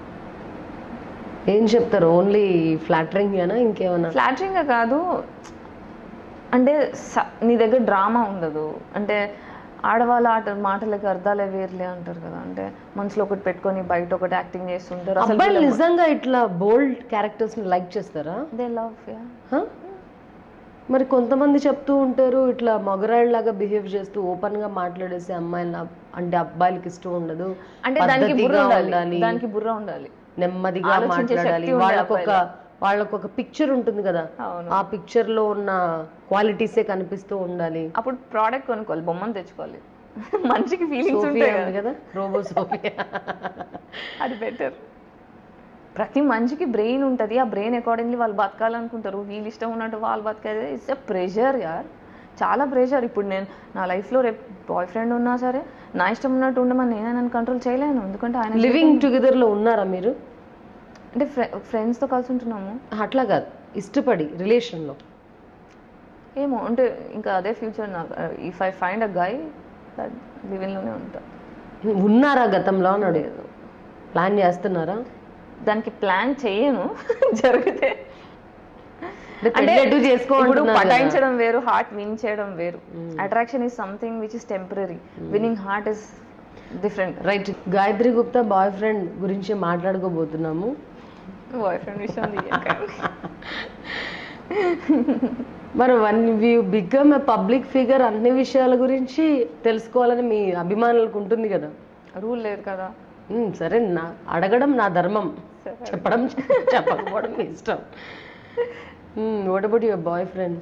Speaker 1: ఏం చెప్తారు ఓన్లీ ఫ్లాటరింగ్ ఏనా ఇంకేమైనా
Speaker 2: ఫ్లాటరింగ్ కాదు అంటే స- నీ దగ్గర డ్రామా ఉండదు అంటే ఆడవాళ్ళ ఆట మాటలకి అర్థాలే వేర్లే అంటారు కదా అంటే మనసులో ఒకటి పెట్టుకొని బయట ఒకటి యాక్టింగ్ చేస్తుంటారు
Speaker 1: అబ్బాయిలు నిజంగా ఇట్లా బోల్డ్ క్యారెక్టర్స్ ని లైక్ చేస్తారా
Speaker 2: దే లవ్
Speaker 1: హ? మరి కొంతమంది చెప్తూ ఉంటారు ఇట్లా మగరాళ్ళలాగా బిహేవ్ చేస్తూ ఓపెన్ గా మాట్లాడేసి అమ్మాయిల అంటే అబ్బాయిలకి ఇష్టం ఉండదు
Speaker 2: అంటే దానికి బుర్ర
Speaker 1: పద్ధతిగా
Speaker 2: ఉండాలి
Speaker 1: ఉండాలి
Speaker 2: దానికి బుర్ర ఉండాలి
Speaker 1: నెమ్మదిగా
Speaker 2: ఆలోచించే
Speaker 1: మాట్లాడాలి
Speaker 2: శక్తి ఉండాలి
Speaker 1: వాళ్ళకొక వాళ్ళకొక పిక్చర్ ఉంటుంది కదా
Speaker 2: అవును
Speaker 1: ఆ పిక్చర్ లో ఉన్న క్వాలిటీసే కనిపిస్తూ ఉండాలి
Speaker 2: అప్పుడు ప్రోడక్ట్ కొనుక్కోవాలి బొమ్మను తెచ్చుకోవాలి మనిషికి ఫీలింగ్స్
Speaker 1: సోఫియా
Speaker 2: ఉంటాయి
Speaker 1: ఉంది
Speaker 2: కదా
Speaker 1: కదా రోబో సోఫియా
Speaker 2: అది బెటర్ ప్రతి మనిషికి బ్రెయిన్ ఉంటుంది ఆ బ్రెయిన్ అకార్డింగ్లీ వాళ్ళు బతకాలనుకుంటారు వీళ్ళు ఇష్టం ఉన్నట్టు వాళ్ళు బతకాలి ఇట్స్ ఎ ప్రెషర్ యార్ చాలా ప్రెషర్ ఇప్పుడు నేను నా లైఫ్లో రేపు బాయ్ ఫ్రెండ్ ఉన్నా సరే నా ఇష్టం ఉన్నట్టు ఉండమని నేనే నన్ను కంట్రోల్ చేయలేను ఎందుకంటే ఆయన
Speaker 1: లివింగ్ టుగెదర్ లో ఉన్నారా మీరు
Speaker 2: అంటే ఫ్రెండ్స్తో కలిసి ఉంటున్నాము
Speaker 1: అట్లా కాదు ఇష్టపడి రిలేషన్ లో
Speaker 2: ఏమో అంటే ఇంకా అదే ఫ్యూచర్ నాకు if I find a guy లివింగ్లోనే ఉంటా
Speaker 1: ఉన్నారా గతంలో అని అడిగారు ప్లాన్ చేస్తున్నారా
Speaker 2: దానికి ప్లాన్ చేయను జరిగితే
Speaker 1: అంటే పెళ్ళెటు
Speaker 2: ఇప్పుడు
Speaker 1: చేసుకోవాలంటున్నారు కదా.
Speaker 2: పటాయించడం వేరు హార్ట్ విన్ చేయడం వేరు attraction is something which is temporary winning heart is different
Speaker 1: right Gayatri Gupta boyfriend గురించి మాట్లాడుకోబోతున్నాము
Speaker 2: బాయ్ ఫ్రెండ్ విషయం తీయకండి.
Speaker 1: మరి once you become a public figure అన్ని విషయాల గురించి తెలుసుకోవాలని మీ అభిమానులకు ఉంటుంది కదా
Speaker 2: రూల్ లేదు కదా
Speaker 1: ఉమ్, సరే నా అడగడం నా ధర్మం
Speaker 2: సరే.
Speaker 1: చెప్పడం చెప్పకపోవడం మీ ఇష్టం what about your boyfriend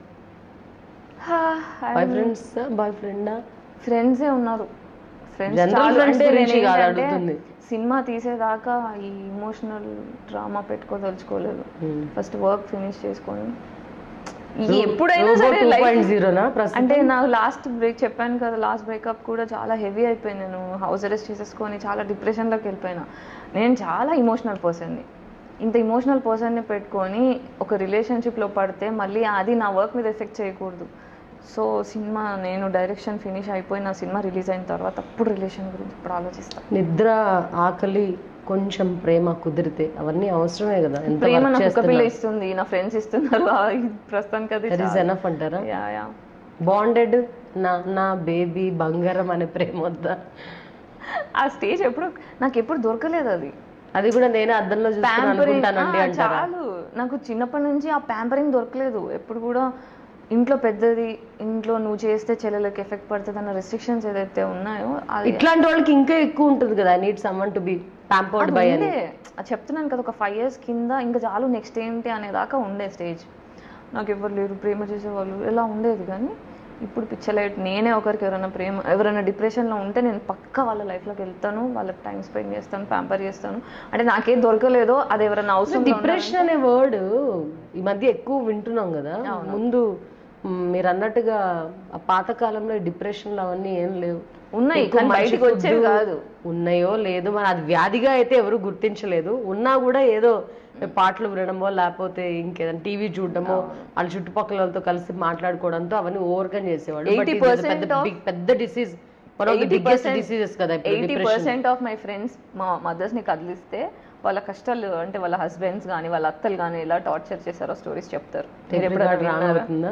Speaker 1: boyfriends బాయ్ ఫ్రెండా
Speaker 2: ఫ్రెండ్సే ఉన్నారు ఫ్రెండ్స్
Speaker 1: General friends గురించి కాదు అడుగుతుంది.
Speaker 2: సినిమా తీసేదాకా ఈ ఇమోషనల్ డ్రామా పెట్టుకోదలుచుకోలేదు ఫస్ట్ వర్క్ ఫినిష్ చేసుకొని ఈ ఎప్పుడైనా సరే
Speaker 1: టూ
Speaker 2: life-
Speaker 1: పాయింట్ జీరోనా ప్రస్తుతం
Speaker 2: అంటే నాకు లాస్ట్ బ్రేక్ చెప్పాను కదా లాస్ట్ బ్రేకప్ కూడా చాలా హెవీ అయిపోయింది నేను హౌస్ అరెస్ట్ చేసేసుకొని చాలా డిప్రెషన్లోకి వెళ్ళిపోయినా నేను చాలా ఇమోషనల్ పర్సన్ని ఇంత ఇమోషనల్ పర్సన్ని పెట్టుకొని ఒక రిలేషన్షిప్లో పడితే మళ్ళీ అది నా వర్క్ మీద ఎఫెక్ట్ చేయకూడదు సో సినిమా నేను డైరెక్షన్ ఫినిష్ అయిపోయి నా సినిమా రిలీజ్ అయిన తర్వాత అప్పుడు రిలేషన్ గురించి ఇప్పుడు ఆలోచిస్తాను
Speaker 1: నిద్ర ఆకలి కొంచెం ప్రేమ కుదిరితే అవన్నీ అవసరమే కదా ఎంత
Speaker 2: ప్రేమ
Speaker 1: వర్క్
Speaker 2: నాకు ఒక పిల్ల
Speaker 1: చేస్తున్నా
Speaker 2: ఇస్తుంది నా ఫ్రెండ్స్ ఇస్తున్నారు ఆ, ఇది ప్రస్తుతానికి అది
Speaker 1: దట్ ఈస్ ఎనఫ్ అంటారా
Speaker 2: యా యా
Speaker 1: బాండెడ్ నా నా బేబీ బంగారం అనే ప్రేమ వద్దా
Speaker 2: ఆ స్టేజ్ ఎప్పుడు నాకు ఎప్పుడు దొరకలేదు అది
Speaker 1: అది కూడా నేనే అద్దంలో చూసుకుని
Speaker 2: ప్యాంపరింగ్
Speaker 1: అనుకుంటానండి అంటారా
Speaker 2: చాలు నాకు చిన్నప్పటి నుంచి ఆ ప్యాంపరింగ్ దొరకలేదు ఎప్పుడు కూడా ఇంట్లో పెద్దది ఇంట్లో నువ్వు చేస్తే చెల్లెలకి ఎఫెక్ట్ పడుతుంది అన్న రెస్ట్రిక్షన్స్ ఏదైతే ఉన్నాయో అది
Speaker 1: ఇట్లాంటి వాళ్ళకి ఇంకా ఎక్కువ ఉంటుంది కదా I need someone to be pampered by అని
Speaker 2: ఉండే అది చెప్తున్నాను కదా ఒక ఫైవ్ ఇయర్స్ కింద ఇంకా చాలు నెక్స్ట్ ఏంటి అనేదాకా ఉండే స్టేజ్ నాకు ఎవరు లేరు ప్రేమ చేసేవాళ్ళు ఇలా ఉండేది కానీ ఇప్పుడు పిచ్చలైట్ నేనే ఒకరికి ఎవరైనా ప్రేమ ఎవరైనా డిప్రెషన్లో ఉంటే నేను పక్క వాళ్ళ లైఫ్లోకి వెళ్తాను వాళ్ళకి టైం స్పెండ్ చేస్తాను ప్యాంపర్ చేస్తాను అంటే నాకేం దొరకలేదో అది ఎవరైనా అవసరం
Speaker 1: డిప్రెషన్ అనే వర్డ్ ఈ మధ్య ఎక్కువ వింటున్నాం కదా ముందు మ్, మీరు అన్నట్టుగా ఆ పాత కాలంలో డిప్రెషన్లు అవన్నీ ఏం లేవు
Speaker 2: ఉన్నాయి
Speaker 1: ఎక్కువ
Speaker 2: కానీ
Speaker 1: మంచి
Speaker 2: బయటికి వచ్చేవి
Speaker 1: food
Speaker 2: కాదు
Speaker 1: ఉన్నాయో లేదో మరి అది వ్యాధిగా అయితే ఎవరు గుర్తించలేదు ఉన్నా కూడా ఏదో పాటలు వినడమో లేకపోతే ఇంకేదైనా టీవీ చూడడమో వాళ్ళ చుట్టుపక్కల వాళ్ళతో కలిసి మాట్లాడుకోవడంతో అవన్నీ ఓవర్కమ్ చేసేవాడు But ఇది
Speaker 2: 80%
Speaker 1: పెద్ద
Speaker 2: of-
Speaker 1: big- పెద్ద disease one of the biggest diseases కదా ఇప్పుడు
Speaker 2: eighty
Speaker 1: depression
Speaker 2: percent of my friends మా మదర్స్ని కదిలిస్తే వాళ్ళ కష్టాలు అంటే వాళ్ళ హస్బెండ్స్ కానీ వాళ్ళ అత్తలు కానీ ఎలా టార్చర్ చేశారో స్టోరీస్ చెప్తారు మీరు ఎప్పుడైనా
Speaker 1: రాన్
Speaker 2: విన్నారా?
Speaker 1: అవుతుందా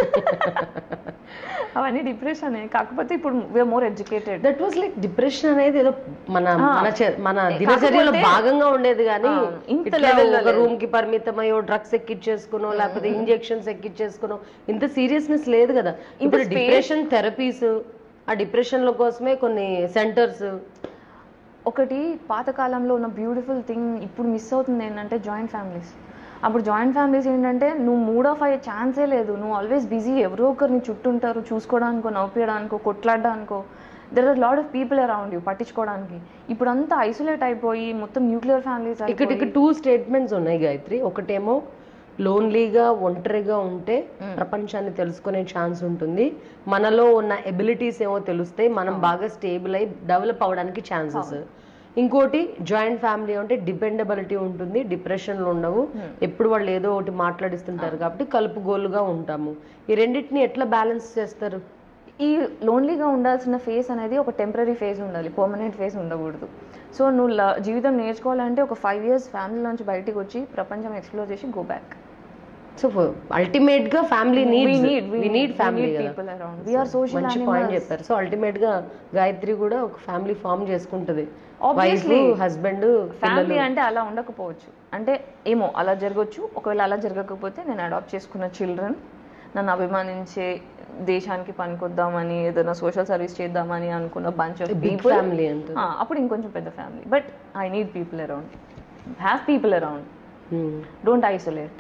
Speaker 2: అవన్నీ డిప్రెషన్ కాకపోతే ఇప్పుడు we're more educated
Speaker 1: that was like depression అనేది ఏదో మన మన చే- మన దినచర్యలో భాగంగా ఉండేది కానీ
Speaker 2: ఆ, ఇంత
Speaker 1: ఇట్లా
Speaker 2: level లో
Speaker 1: ఒక రూమ్ కి పరిమితమయ్యో డ్రగ్స్ ఎక్కిచ్చేసుకునో లేకపోతే ఇంజెక్షన్స్ ఎక్కిచ్చేసుకునో ఇంత సీరియస్నెస్ లేదు కదా ఇప్పుడు డిప్రెషన్ థెరపీస్ ఆ డిప్రెషన్ లో కోసమే కొన్ని సెంటర్స్
Speaker 2: ఒకటి పాతకాలంలో ఉన్న బ్యూటిఫుల్ థింగ్ ఇప్పుడు మిస్ అవుతుంది ఏంటంటే జాయింట్ ఫ్యామిలీస్ అప్పుడు జాయింట్ ఫ్యామిలీస్ ఏంటంటే నువ్వు మూడ్ ఆఫ్ అయ్యే ఛాన్సే లేదు నువ్వు ఆల్వేస్ బిజీ ఎవరో ఒకరు నీ చుట్టుంటారు చూసుకోవడానికో నవ్వుపించడానికో కొట్లాడడానికో there are lot of people around you పట్టించుకోవడానికి ఇప్పుడు అంతా ఐసోలేట్ అయిపోయి మొత్తం న్యూక్లియర్ ఫ్యామిలీస్
Speaker 1: ఇక్కడ ఇక్కడ టూ స్టేట్మెంట్స్ ఉన్నాయి గాయత్రి ఒకటేమో లోన్లీగా ఒంటరిగా ఉంటే ప్రపంచాన్ని తెలుసుకునే ఛాన్స్ ఉంటుంది మనలో ఉన్న ఎబిలిటీస్ ఏమో తెలుస్తాయి మనం బాగా స్టేబుల్ అయి డెవలప్ అవడానికి ఛాన్సెస్ ఇంకోటి జాయింట్ ఫ్యామిలీ అంటే డిపెండబిలిటీ ఉంటుంది డిప్రెషన్లు ఉండవు ఎప్పుడు వాళ్ళు ఏదో ఒకటి మాట్లాడిస్తుంటారు కాబట్టి కలుపుగోలుగా ఉంటాము ఈ రెండింటిని ఎట్లా బ్యాలెన్స్ చేస్తారు
Speaker 2: ఈ లోన్లీగా ఉండాల్సిన ఫేస్ అనేది ఒక టెంపరీ ఫేజ్ ఉండాలి పర్మనెంట్ ఫేజ్ ఉండకూడదు సో నువ్వు ల- జీవితం నేర్చుకోవాలంటే ఒక ఫైవ్ ఇయర్స్ ఫ్యామిలీ నుంచి బయటికి వచ్చి ప్రపంచం ఎక్స్ప్లోర్ చేసి గో బ్యాక్
Speaker 1: సో అల్టిమేట్ గా family
Speaker 2: we
Speaker 1: need
Speaker 2: need we
Speaker 1: we need family
Speaker 2: need
Speaker 1: కదా
Speaker 2: people around we are social
Speaker 1: మంచి పాయింట్
Speaker 2: animals
Speaker 1: చెప్పారు సో అల్టిమేట్ గా గాయత్రి కూడా ఒక ఫ్యామిలీ ఫామ్ చేసుకుంటది వైఫ్
Speaker 2: Obviously.
Speaker 1: హస్బెండ్
Speaker 2: ఫ్యామిలీ అంటే అలా ఉండకపోవచ్చు అంటే ఏమో అలా జరగచ్చు ఒకవేళ అలా జరగకపోతే నేను అడాప్ట్ చేసుకున్న చిల్డ్రన్ నన్ను అభిమానించే దేశానికి పనికొద్దామని ఏదైనా సోషల్ సర్వీస్ చేద్దామని అనుకున్న bunch of
Speaker 1: big
Speaker 2: people
Speaker 1: family అంత
Speaker 2: అప్పుడు ఇంకొంచెం పెద్ద family but I need people around have people around don't isolate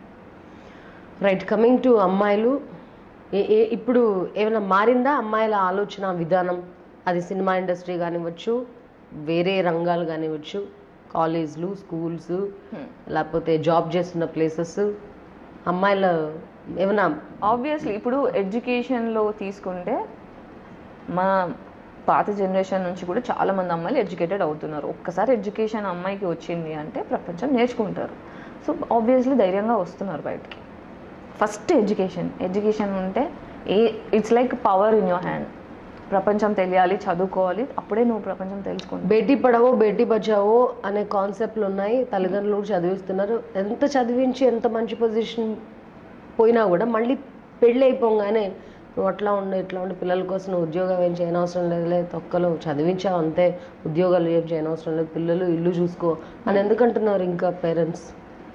Speaker 1: right coming to అమ్మాయిలు ఏ- ఏ- ఇప్పుడు ఏమైనా మారిందా అమ్మాయిల ఆలోచన విధానం అది సినిమా ఇండస్ట్రీ కానివ్వచ్చు వేరే రంగాలు కానివ్వచ్చు కాలేజ్లు స్కూల్స్ లేకపోతే జాబ్ చేస్తున్న ప్లేసెస్ అమ్మాయిల ఏమైనా
Speaker 2: ఆబ్వియస్లీ ఇప్పుడు ఎడ్యుకేషన్లో తీసుకుంటే మన పాత జనరేషన్ నుంచి కూడా చాలా మంది అమ్మాయిలు ఎడ్యుకేటెడ్ అవుతున్నారు ఒక్కసారి ఎడ్యుకేషన్ అమ్మాయికి వచ్చింది అంటే ప్రపంచం నేర్చుకుంటారు సో ఆబ్వియస్లీ ధైర్యంగా వస్తున్నారు బయటికి ఫస్ట్ ఎడ్యుకేషన్ ఎడ్యుకేషన్ ఉంటే ఏ it's like power in your hand ప్రపంచం తెలియాలి చదువుకోవాలి అప్పుడే నువ్వు ప్రపంచం తెలుసుకుంటావు
Speaker 1: బేటీ పడవో బేటీ బచావో అనే కాన్సెప్ట్లు ఉన్నాయి తల్లిదండ్రులు కూడా చదివిస్తున్నారు ఎంత చదివించి ఎంత మంచి పొజిషన్ పోయినా కూడా మళ్ళీ పెళ్ళి అయిపోగానే నువ్వు అట్లా ఉండు ఇట్లా ఉండి పిల్లల కోసం నువ్వు ఉద్యోగం ఏం చేయనవసరం లేదులే తొక్కలు చదివించావు అంతే ఉద్యోగాలు ఏం చేయనవసరం లేదు పిల్లలు ఇల్లు చూసుకో అని ఎందుకంటున్నారు ఇంకా పేరెంట్స్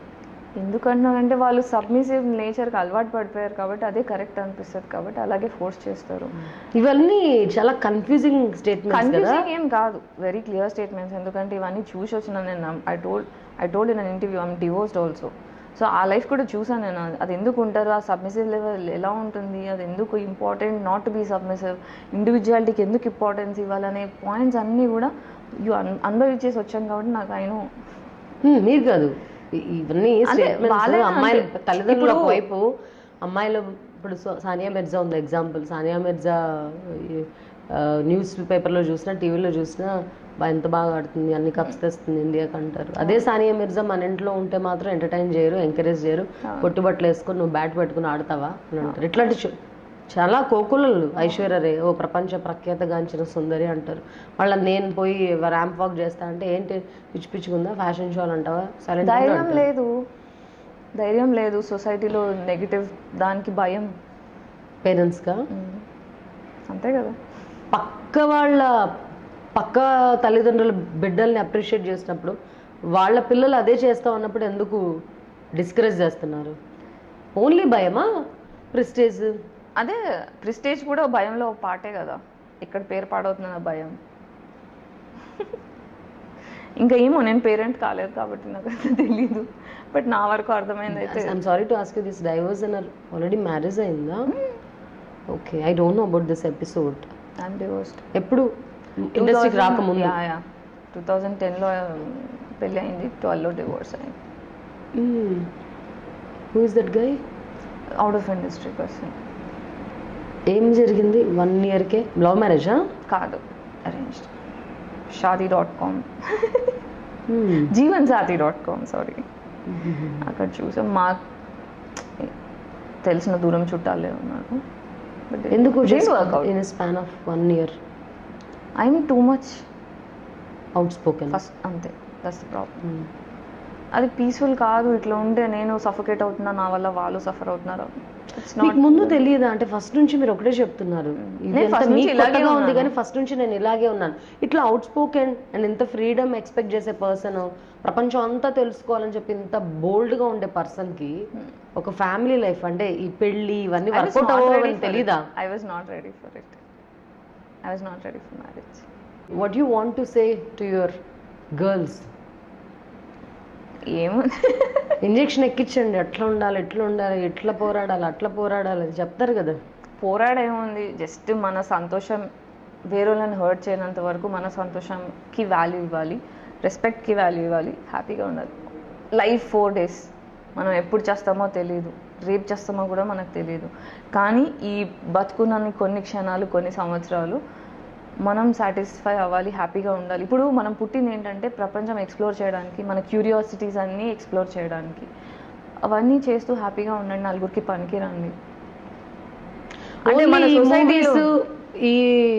Speaker 2: ఎందుకంటున్నానంటే వాళ్ళు సబ్మిసివ్ నేచర్కి అలవాటు పడిపోయారు కాబట్టి అదే కరెక్ట్ అనిపిస్తుంది కాబట్టి అలాగే ఫోర్స్ చేస్తారు
Speaker 1: ఇవన్నీ చాలా కన్ఫ్యూజింగ్ స్టేట్మెంట్స్ కదా
Speaker 2: కన్ఫ్యూజింగ్ ఏం కాదు వెరీ క్లియర్ స్టేట్మెంట్స్ ఎందుకంటే ఇవన్నీ చూసి వచ్చిన నేను I told I told in interview I'm divorced also so ఆ లైఫ్ కూడా చూసాను నేను అది ఎందుకు ఉంటారు ఆ సబ్మిసివ్ లెవెల్ ఎలా ఉంటుంది అది ఎందుకు important not to be submissive ఇండివిజువాలిటీకి ఎందుకు ఇంపార్టెన్స్ ఇవ్వాలనే పాయింట్స్ అన్నీ కూడా యూ అనుభవించేసి వచ్చాను కాబట్టి నాకు ఆయన
Speaker 1: హ్మ్, మీరు కాదు ఇ- ఇవన్నీ
Speaker 2: అంటే
Speaker 1: స్టేట్మెంట్స్
Speaker 2: వాళ్ళే
Speaker 1: అమ్మాయిల
Speaker 2: అంటే
Speaker 1: తల్లిదండ్రుల
Speaker 2: ఇప్పుడు-
Speaker 1: వైపు అమ్మాయిలు ఇప్పుడు సో- సానియా మిర్జా ఉంది ఎగ్జాంపుల్ సానియా మిర్జా న్యూస్ పేపర్లో చూసినా టీవీలో చూసినా బా ఎంత బాగా ఆడుతుంది అన్ని కప్స్ తెస్తుంది ఇండియాకి అంటారు అదే సానియా మిర్జా మన ఇంట్లో ఉంటే మాత్రం ఎంటర్టైన్ చేయరు ఎంకరేజ్ చేయరు పొట్టుబట్టలు వేసుకొని నువ్వు బ్యాట్ పెట్టుకుని ఆడతావా అని అంటారు ఇట్లాంటి చు- చాలా కోకులలు ఐశ్వర్య రే ఓ ప్రపంచ ప్రఖ్యాతగాంచిన సుందరి అంటారు వాళ్ళ నేను పోయి ర్యాంప్ వాక్ చేస్తా అంటే ఏంటి పిచ్చి పిచ్చిగుందా ఫ్యాషన్ షోలు అంటావా సైలెంట్
Speaker 2: ధైర్యం లేదు ధైర్యం లేదు సొసైటీలో నెగిటివ్ దానికి భయం
Speaker 1: పేరెంట్స్గా
Speaker 2: మ్మ్. అంతే కదా
Speaker 1: పక్క వాళ్ళ పక్క తల్లిదండ్రుల బిడ్డల్ని అప్రిషియేట్ చేసినప్పుడు వాళ్ళ పిల్లలు అదే చేస్తా ఉన్నప్పుడు ఎందుకు డిస్కరేజ్ చేస్తున్నారు ఓన్లీ భయమా ప్రిస్టేజ్
Speaker 2: అదే ప్రిస్టేజ్ కూడా భయంలో ఒక పార్టే కదా ఇక్కడ పేరు పాడవుతున్న భయం ఇంకా ఏమో నేను పేరెంట్ కాలేదు కాబట్టి నాకు అంత తెలీదు బట్ నా వరకు అర్థమైంది అయితే
Speaker 1: I'm sorry to ask this divorce అన్నారు ఆల్రెడీ మ్యారేజ్ అయిందా okay I don't know about this episode
Speaker 2: I'm divorced
Speaker 1: ఎప్పుడు ఇండస్ట్రీకి రాకముందు
Speaker 2: టూ థౌజండ్ టెన్లో పెళ్ళి అయింది ట్వెల్వ్లో డివోర్స్ అయింది
Speaker 1: who is that guy
Speaker 2: out of industry person
Speaker 1: ఏం జరిగింది వన్ ఇయర్కే లవ్ మ్యారేజా
Speaker 2: కాదు arranged Shaadi dot com Jeevan Saathi dot com sorry అక్కడ చూసాం మా తెలిసిన దూరం చుట్టాలే ఉన్నారు బట్
Speaker 1: ఎందుకు
Speaker 2: work out
Speaker 1: in span of one year
Speaker 2: I'm too much
Speaker 1: outspoken
Speaker 2: first అంతే దట్స్ ద ప్రాబ్లం అది పీస్ఫుల్ కాదు ఇట్లా ఉంటే నేను సఫకేట్ అవుతున్నా నా వల్ల వాళ్ళు సఫర్ అవుతున్నారు ఇట్స్
Speaker 1: మీకు
Speaker 2: నాట్
Speaker 1: ముందు తెలియదా అంటే ఫస్ట్ నుంచి మీరు ఒకటే చెప్తున్నారు ఇది
Speaker 2: నేను
Speaker 1: అంతా
Speaker 2: first నుంచి
Speaker 1: మీకు
Speaker 2: ఇలాగే
Speaker 1: కొత్తగా ఉంది
Speaker 2: ఉన్నాను.
Speaker 1: కానీ ఫస్ట్ నుంచి నేను ఇలాగే ఉన్నాను ఇట్లా అవుట్ స్పోకెన్ అండ్ ఇంత ఫ్రీడమ్ ఎక్స్పెక్ట్ చేసే పర్సన్ ప్రపంచం అంతా తెలుసుకోవాలని చెప్పి ఇంత బోల్డ్ గా ఉండే పర్సన్ కి ఒక ఫ్యామిలీ లైఫ్ అంటే ఈ పెళ్లి ఇవన్నీ వర్కౌట్ అవ్వని తెలీదా
Speaker 2: I was not ready for it I was not ready for marriage
Speaker 1: what you want to say to your girls
Speaker 2: ఏమో
Speaker 1: ఇంజెక్షన్ ఎక్కించండి ఎట్లా ఉండాలి ఎట్లా ఉండాలి ఎట్లా పోరాడాలి అట్లా పోరాడాలి అని చెప్తారు కదా
Speaker 2: పోరాడేముంది జస్ట్ మన సంతోషం వేరేళ్ళని హర్ట్ చేయనంత వరకు మన సంతోషంకి వాల్యూ ఇవ్వాలి రెస్పెక్ట్కి వాల్యూ ఇవ్వాలి హ్యాపీగా ఉండాలి లైఫ్ ఫోర్ డేస్ మనం ఎప్పుడు చేస్తామో తెలియదు రేపు చేస్తామో కూడా మనకు తెలియదు కానీ ఈ బతుకున్న కొన్ని క్షణాలు కొన్ని సంవత్సరాలు మనం సాటిస్ఫై అవ్వాలి హ్యాపీగా ఉండాలి ఇప్పుడు మనం పుట్టింది ఏంటంటే ప్రపంచం ఎక్స్ప్లోర్ చేయడానికి మన క్యూరియాసిటీస్ అన్నీ ఎక్స్ప్లోర్ చేయడానికి అవన్నీ చేస్తూ హ్యాపీగా ఉండండి నలుగురికి పనికి రండి అంటే మన
Speaker 1: Only ఈ
Speaker 2: సొసైటీలో
Speaker 1: movies, ఈ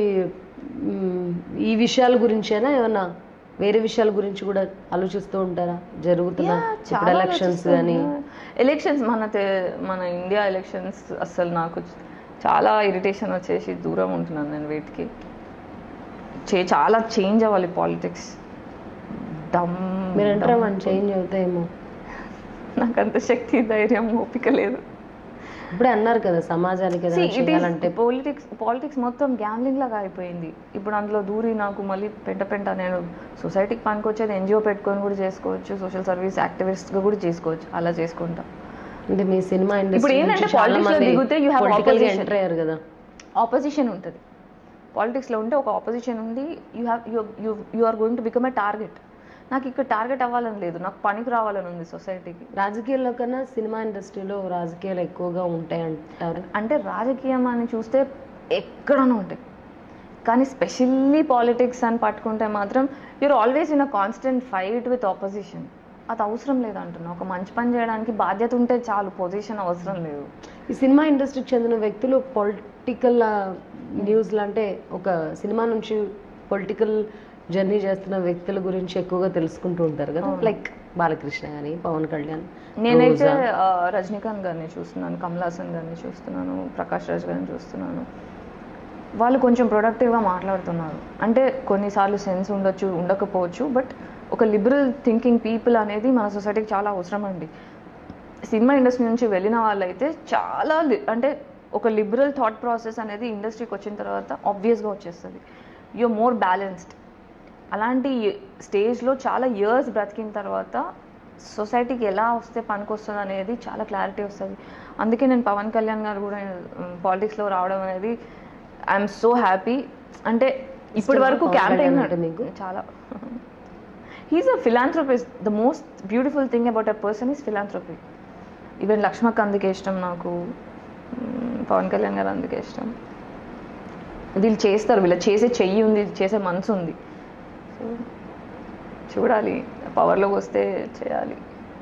Speaker 1: మ్, ఈ విషయాల గురించేనా ఏమన్నా వేరే విషయాల గురించి కూడా ఆలోచిస్తూ ఉంటారా జరుగుతున్న ఇప్పుడు ఎలక్షన్స్ కానీ
Speaker 2: ఎలక్షన్స్ మన తె- మన ఇండియా ఎలక్షన్స్ అసలు నాకు చాలా ఇరిటేషన్ వచ్చేసి దూరం ఉంటున్నాను నేను వీటికి చే చాలా చేంజ్ అవ్వాలి పాలిటిక్స్ డమ్
Speaker 1: మీరు అంటారా మన చేంజ్ అవుతాయేమో
Speaker 2: నాకు అంత శక్తి ధైర్యం ఓపిక లేదు
Speaker 1: ఇప్పుడే అన్నారు కదా సమాజానికి ఏదైనా చేయాలంటే
Speaker 2: పాలిటిక్స్ పాలిటిక్స్ మొత్తం గ్యాంబ్లింగ్ లాగా అయిపోయింది ఇప్పుడు అందులో దూరి నాకు మళ్ళీ పెంట పెంట నేను సొసైటీకి పనికొచ్చేది ఎన్జిఓ పెట్టుకొని కూడా చేసుకోవచ్చు సోషల్ సర్వీస్ యాక్టివిస్ట్గా కూడా చేసుకోవచ్చు అలా చేసుకుంటా
Speaker 1: అంటే మీ సినిమా
Speaker 2: ఇప్పుడు
Speaker 1: ఇండస్ట్రీ
Speaker 2: ఏంటంటే
Speaker 1: చాలా
Speaker 2: politics లో
Speaker 1: మంది
Speaker 2: దిగితే you have
Speaker 1: పొలిటికల్ గా
Speaker 2: opposition.
Speaker 1: ఎంటర్ అయ్యారు కదా
Speaker 2: ఆపోజిషన్ ఉంటుంది పాలిటిక్స్లో ఉంటే ఒక ఆపోజిషన్ ఉంది you have you you are going to become a target నాకు ఇక్కడ టార్గెట్ అవ్వాలని లేదు నాకు పనికి రావాలని ఉంది సొసైటీకి
Speaker 1: రాజకీయాల్లో కన్నా సినిమా ఇండస్ట్రీలో రాజకీయాలు ఎక్కువగా ఉంటాయి అంటారు
Speaker 2: అంటే రాజకీయం అని చూస్తే ఎక్కడనూ ఉంటాయి కానీ స్పెషల్లీ పాలిటిక్స్ అని పట్టుకుంటే మాత్రం you're always in a constant fight with opposition అది అవసరం లేదంటున్నా ఒక మంచి పని చేయడానికి బాధ్యత ఉంటే చాలు పొజిషన్ అవసరం లేదు
Speaker 1: ఈ సినిమా ఇండస్ట్రీకి చెందిన వ్యక్తులు పొలిటికల్ న్యూస్లు అంటే ఒక సినిమా నుంచి పొలిటికల్ జర్నీ చేస్తున్న వ్యక్తుల గురించి ఎక్కువగా తెలుసుకుంటూ ఉంటారు కదా లైక్ బాలకృష్ణ కానీ పవన్ కళ్యాణ్
Speaker 2: నేనైతే ఆ, రజనీకాంత్ గారిని చూస్తున్నాను కమల్ హాసన్ గారిని చూస్తున్నాను ప్రకాష్ రాజ్ గారిని చూస్తున్నాను వాళ్ళు కొంచెం ప్రొడక్టివ్గా మాట్లాడుతున్నారు అంటే కొన్నిసార్లు సెన్స్ ఉండొచ్చు ఉండకపోవచ్చు బట్ ఒక లిబరల్ థింకింగ్ పీపుల్ అనేది మన సొసైటీకి చాలా అవసరం అండి సినిమా ఇండస్ట్రీ నుంచి వెళ్ళిన వాళ్ళైతే చాలా li- అంటే ఒక లిబరల్ థాట్ ప్రాసెస్ అనేది ఇండస్ట్రీకి వచ్చిన తర్వాత ఆబ్వియస్గా వచ్చేస్తుంది యూర్ మోర్ బ్యాలెన్స్డ్ అలాంటి స్టేజ్లో చాలా ఇయర్స్ బ్రతికిన తర్వాత సొసైటీకి ఎలా వస్తే పనికొస్తుంది అనేది చాలా క్లారిటీ వస్తుంది అందుకే నేను పవన్ కళ్యాణ్ గారు కూడా పాలిటిక్స్లో రావడం అనేది ఐఎమ్ సో హ్యాపీ అంటే ఇప్పటి వరకు
Speaker 1: పవన్ కళ్యాణ్
Speaker 2: క్యాంపెయిన్
Speaker 1: అంటే మీకు?
Speaker 2: చాలా he's a philanthropist the most beautiful thing about a person is philanthropy even లక్ష్మక్ అందుకే ఇష్టం నాకు మ్మ్, పవన్ కళ్యాణ్ గారు అందుకే ఇష్టం వీళ్ళు చేస్తారు వీళ్ళు చేసే చెయ్యి ఉంది చేసే మనసు ఉంది సో చూడాలి పవర్లోకి వస్తే చేయాలి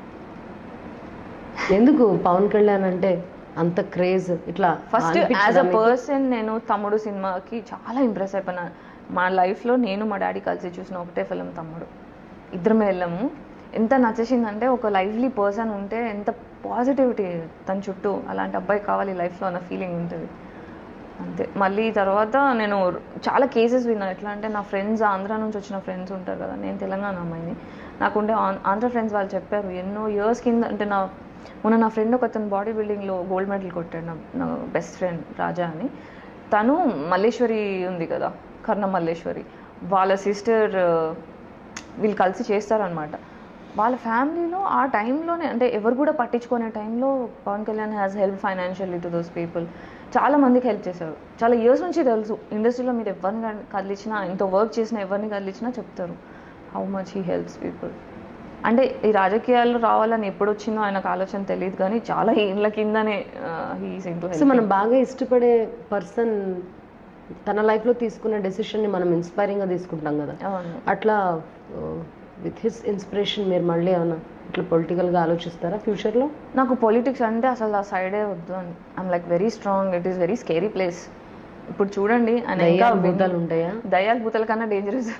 Speaker 1: ఎందుకు పవన్ కళ్యాణ్ అంటే అంత క్రేజ్ ఇట్లా
Speaker 2: ఫస్ట్ యాజ్
Speaker 1: అనిపించదా
Speaker 2: అ
Speaker 1: మీకు?
Speaker 2: పర్సన్ నేను తమ్ముడు సినిమాకి చాలా ఇంప్రెస్ అయిపోయినా మా లైఫ్లో నేను మా డాడీ కలిసి చూసిన ఒకటే ఫిలిం తమ్ముడు ఇద్దరమే వెళ్ళాము ఎంత నచ్చేసిందంటే ఒక లైవ్లీ పర్సన్ ఉంటే ఎంత పాజిటివిటీ తన చుట్టూ అలాంటి అబ్బాయి కావాలి లైఫ్లో అన్న ఫీలింగ్ ఉంటుంది అంతే మళ్ళీ తర్వాత నేను చాలా కేసెస్ విన్నా ఎట్లా అంటే నా ఫ్రెండ్స్ ఆంధ్ర నుంచి వచ్చిన ఫ్రెండ్స్ ఉంటారు కదా నేను తెలంగాణ అమ్మాయిని నాకుండే ఆన్- ఆంధ్ర ఫ్రెండ్స్ వాళ్ళు చెప్పారు ఎన్నో ఇయర్స్ కింద అంటే నా మొన్న నా ఫ్రెండ్ ఒక అతను బాడీ బిల్డింగ్లో గోల్డ్ మెడల్ కొట్టాడు నా నా బెస్ట్ ఫ్రెండ్ రాజా అని తను మల్లేశ్వరి ఉంది కదా కర్ణ మల్లేశ్వరి వాళ్ళ సిస్టర్ వీళ్ళు కలిసి చేస్తారనమాట వాళ్ళ ఫ్యామిలీలో ఆ టైంలోనే అంటే ఎవరు కూడా పట్టించుకునే టైంలో Pawan Kalyan has help financially to those people చాలా మందికి హెల్ప్ చేశారు చాలా ఇయర్స్ నుంచి తెలుసు ఇండస్ట్రీలో మీరు ఎవరిని కన్- కదిలించినా ఎంతో వర్క్ చేసినా ఎవరిని కదిలించినా చెప్తారు how much he helps people అంటే ఈ రాజకీయాల్లో రావాలని ఎప్పుడు వచ్చిందో ఆయనకు ఆలోచన తెలియదు కానీ చాలా ఏళ్ళ కిందనే హీస్ ఇంటూ
Speaker 1: సో మనం బాగా ఇష్టపడే పర్సన్ తన లైఫ్ లో తీసుకున్న డెసిషన్ ని మనం ఇన్స్పైరింగ్ గా తీసుకుంటాం కదా
Speaker 2: అవును
Speaker 1: అట్లా విత్ హిస్ ఇన్స్పిరేషన్ మీరు మళ్ళీ ఏమన్నా ఇట్లా పొలిటికల్ గా ఆలోచిస్తారా ఫ్యూచర్ లో
Speaker 2: నాకు పొలిటిక్స్ అంటే అసలు ఆ సైడే వద్దు అని I'm like very strong it is very scary place ఇప్పుడు చూడండి ఆయన ఇంకా
Speaker 1: దయ్యాలు భూతాలు ఉంటాయా
Speaker 2: దయాలు భూతల కన్నా dangerous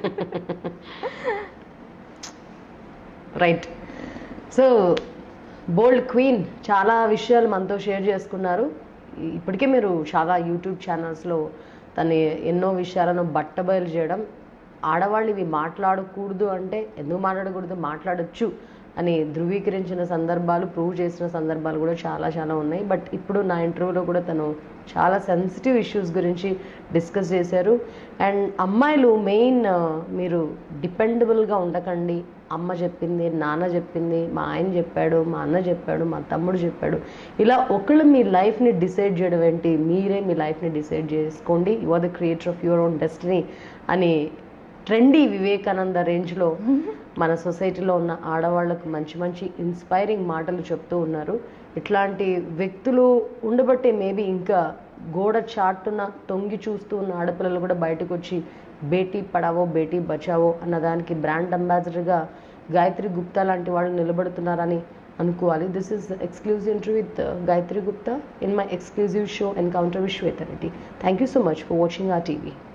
Speaker 1: right so bold queen చాలా విషయాలు మనతో షేర్ చేసుకున్నారు ఈ- ఇప్పటికే మీరు చాలా యూట్యూబ్ ఛానల్స్లో తన ఎన్నో విషయాలను బట్టబయలు చేయడం ఆడవాళ్ళు ఇవి మాట్లాడకూడదు అంటే ఎందుకు మాట్లాడకూడదు మాట్లాడొచ్చు అని ధృవీకరించిన సందర్భాలు ప్రూవ్ చేసిన సందర్భాలు కూడా చాలా చాలా ఉన్నాయి బట్ ఇప్పుడు నా ఇంటర్వ్యూలో కూడా తను చాలా సెన్సిటివ్ ఇష్యూస్ గురించి డిస్కస్ చేశారు అండ్ అమ్మాయిలు మెయిన్ మీరు డిపెండబుల్గా ఉండకండి అమ్మ చెప్పింది నాన్న చెప్పింది మా ఆయన చెప్పాడు మా అన్న చెప్పాడు మా తమ్ముడు చెప్పాడు ఇలా ఒకళ్ళు మీ లైఫ్ని డిసైడ్ చేయడం ఏంటి మీరే మీ లైఫ్ని డిసైడ్ చేసుకోండి you are the creator of your own destiny అని ట్రెండీ వివేకానంద రేంజ్లో మన సొసైటీలో ఉన్న ఆడవాళ్లకు మంచి మంచి ఇన్స్పైరింగ్ మాటలు చెప్తూ ఉన్నారు ఇట్లాంటి వ్యక్తులు ఉండబట్టే మేబీ ఇంకా గోడ చాటున తొంగి చూస్తూ ఉన్న ఆడపిల్లలు కూడా బయటకు వచ్చి బేటీ పడావో బేటీ బచావో అన్న దానికి బ్రాండ్ అంబాసిడర్గా గాయత్రి గుప్తా లాంటి వాళ్ళు నిలబడుతున్నారని అనుకోవాలి this is exclusive interview with Gayatri Gupta in my exclusive show encounter with Shweta Reddy thank you so much for watching uh TV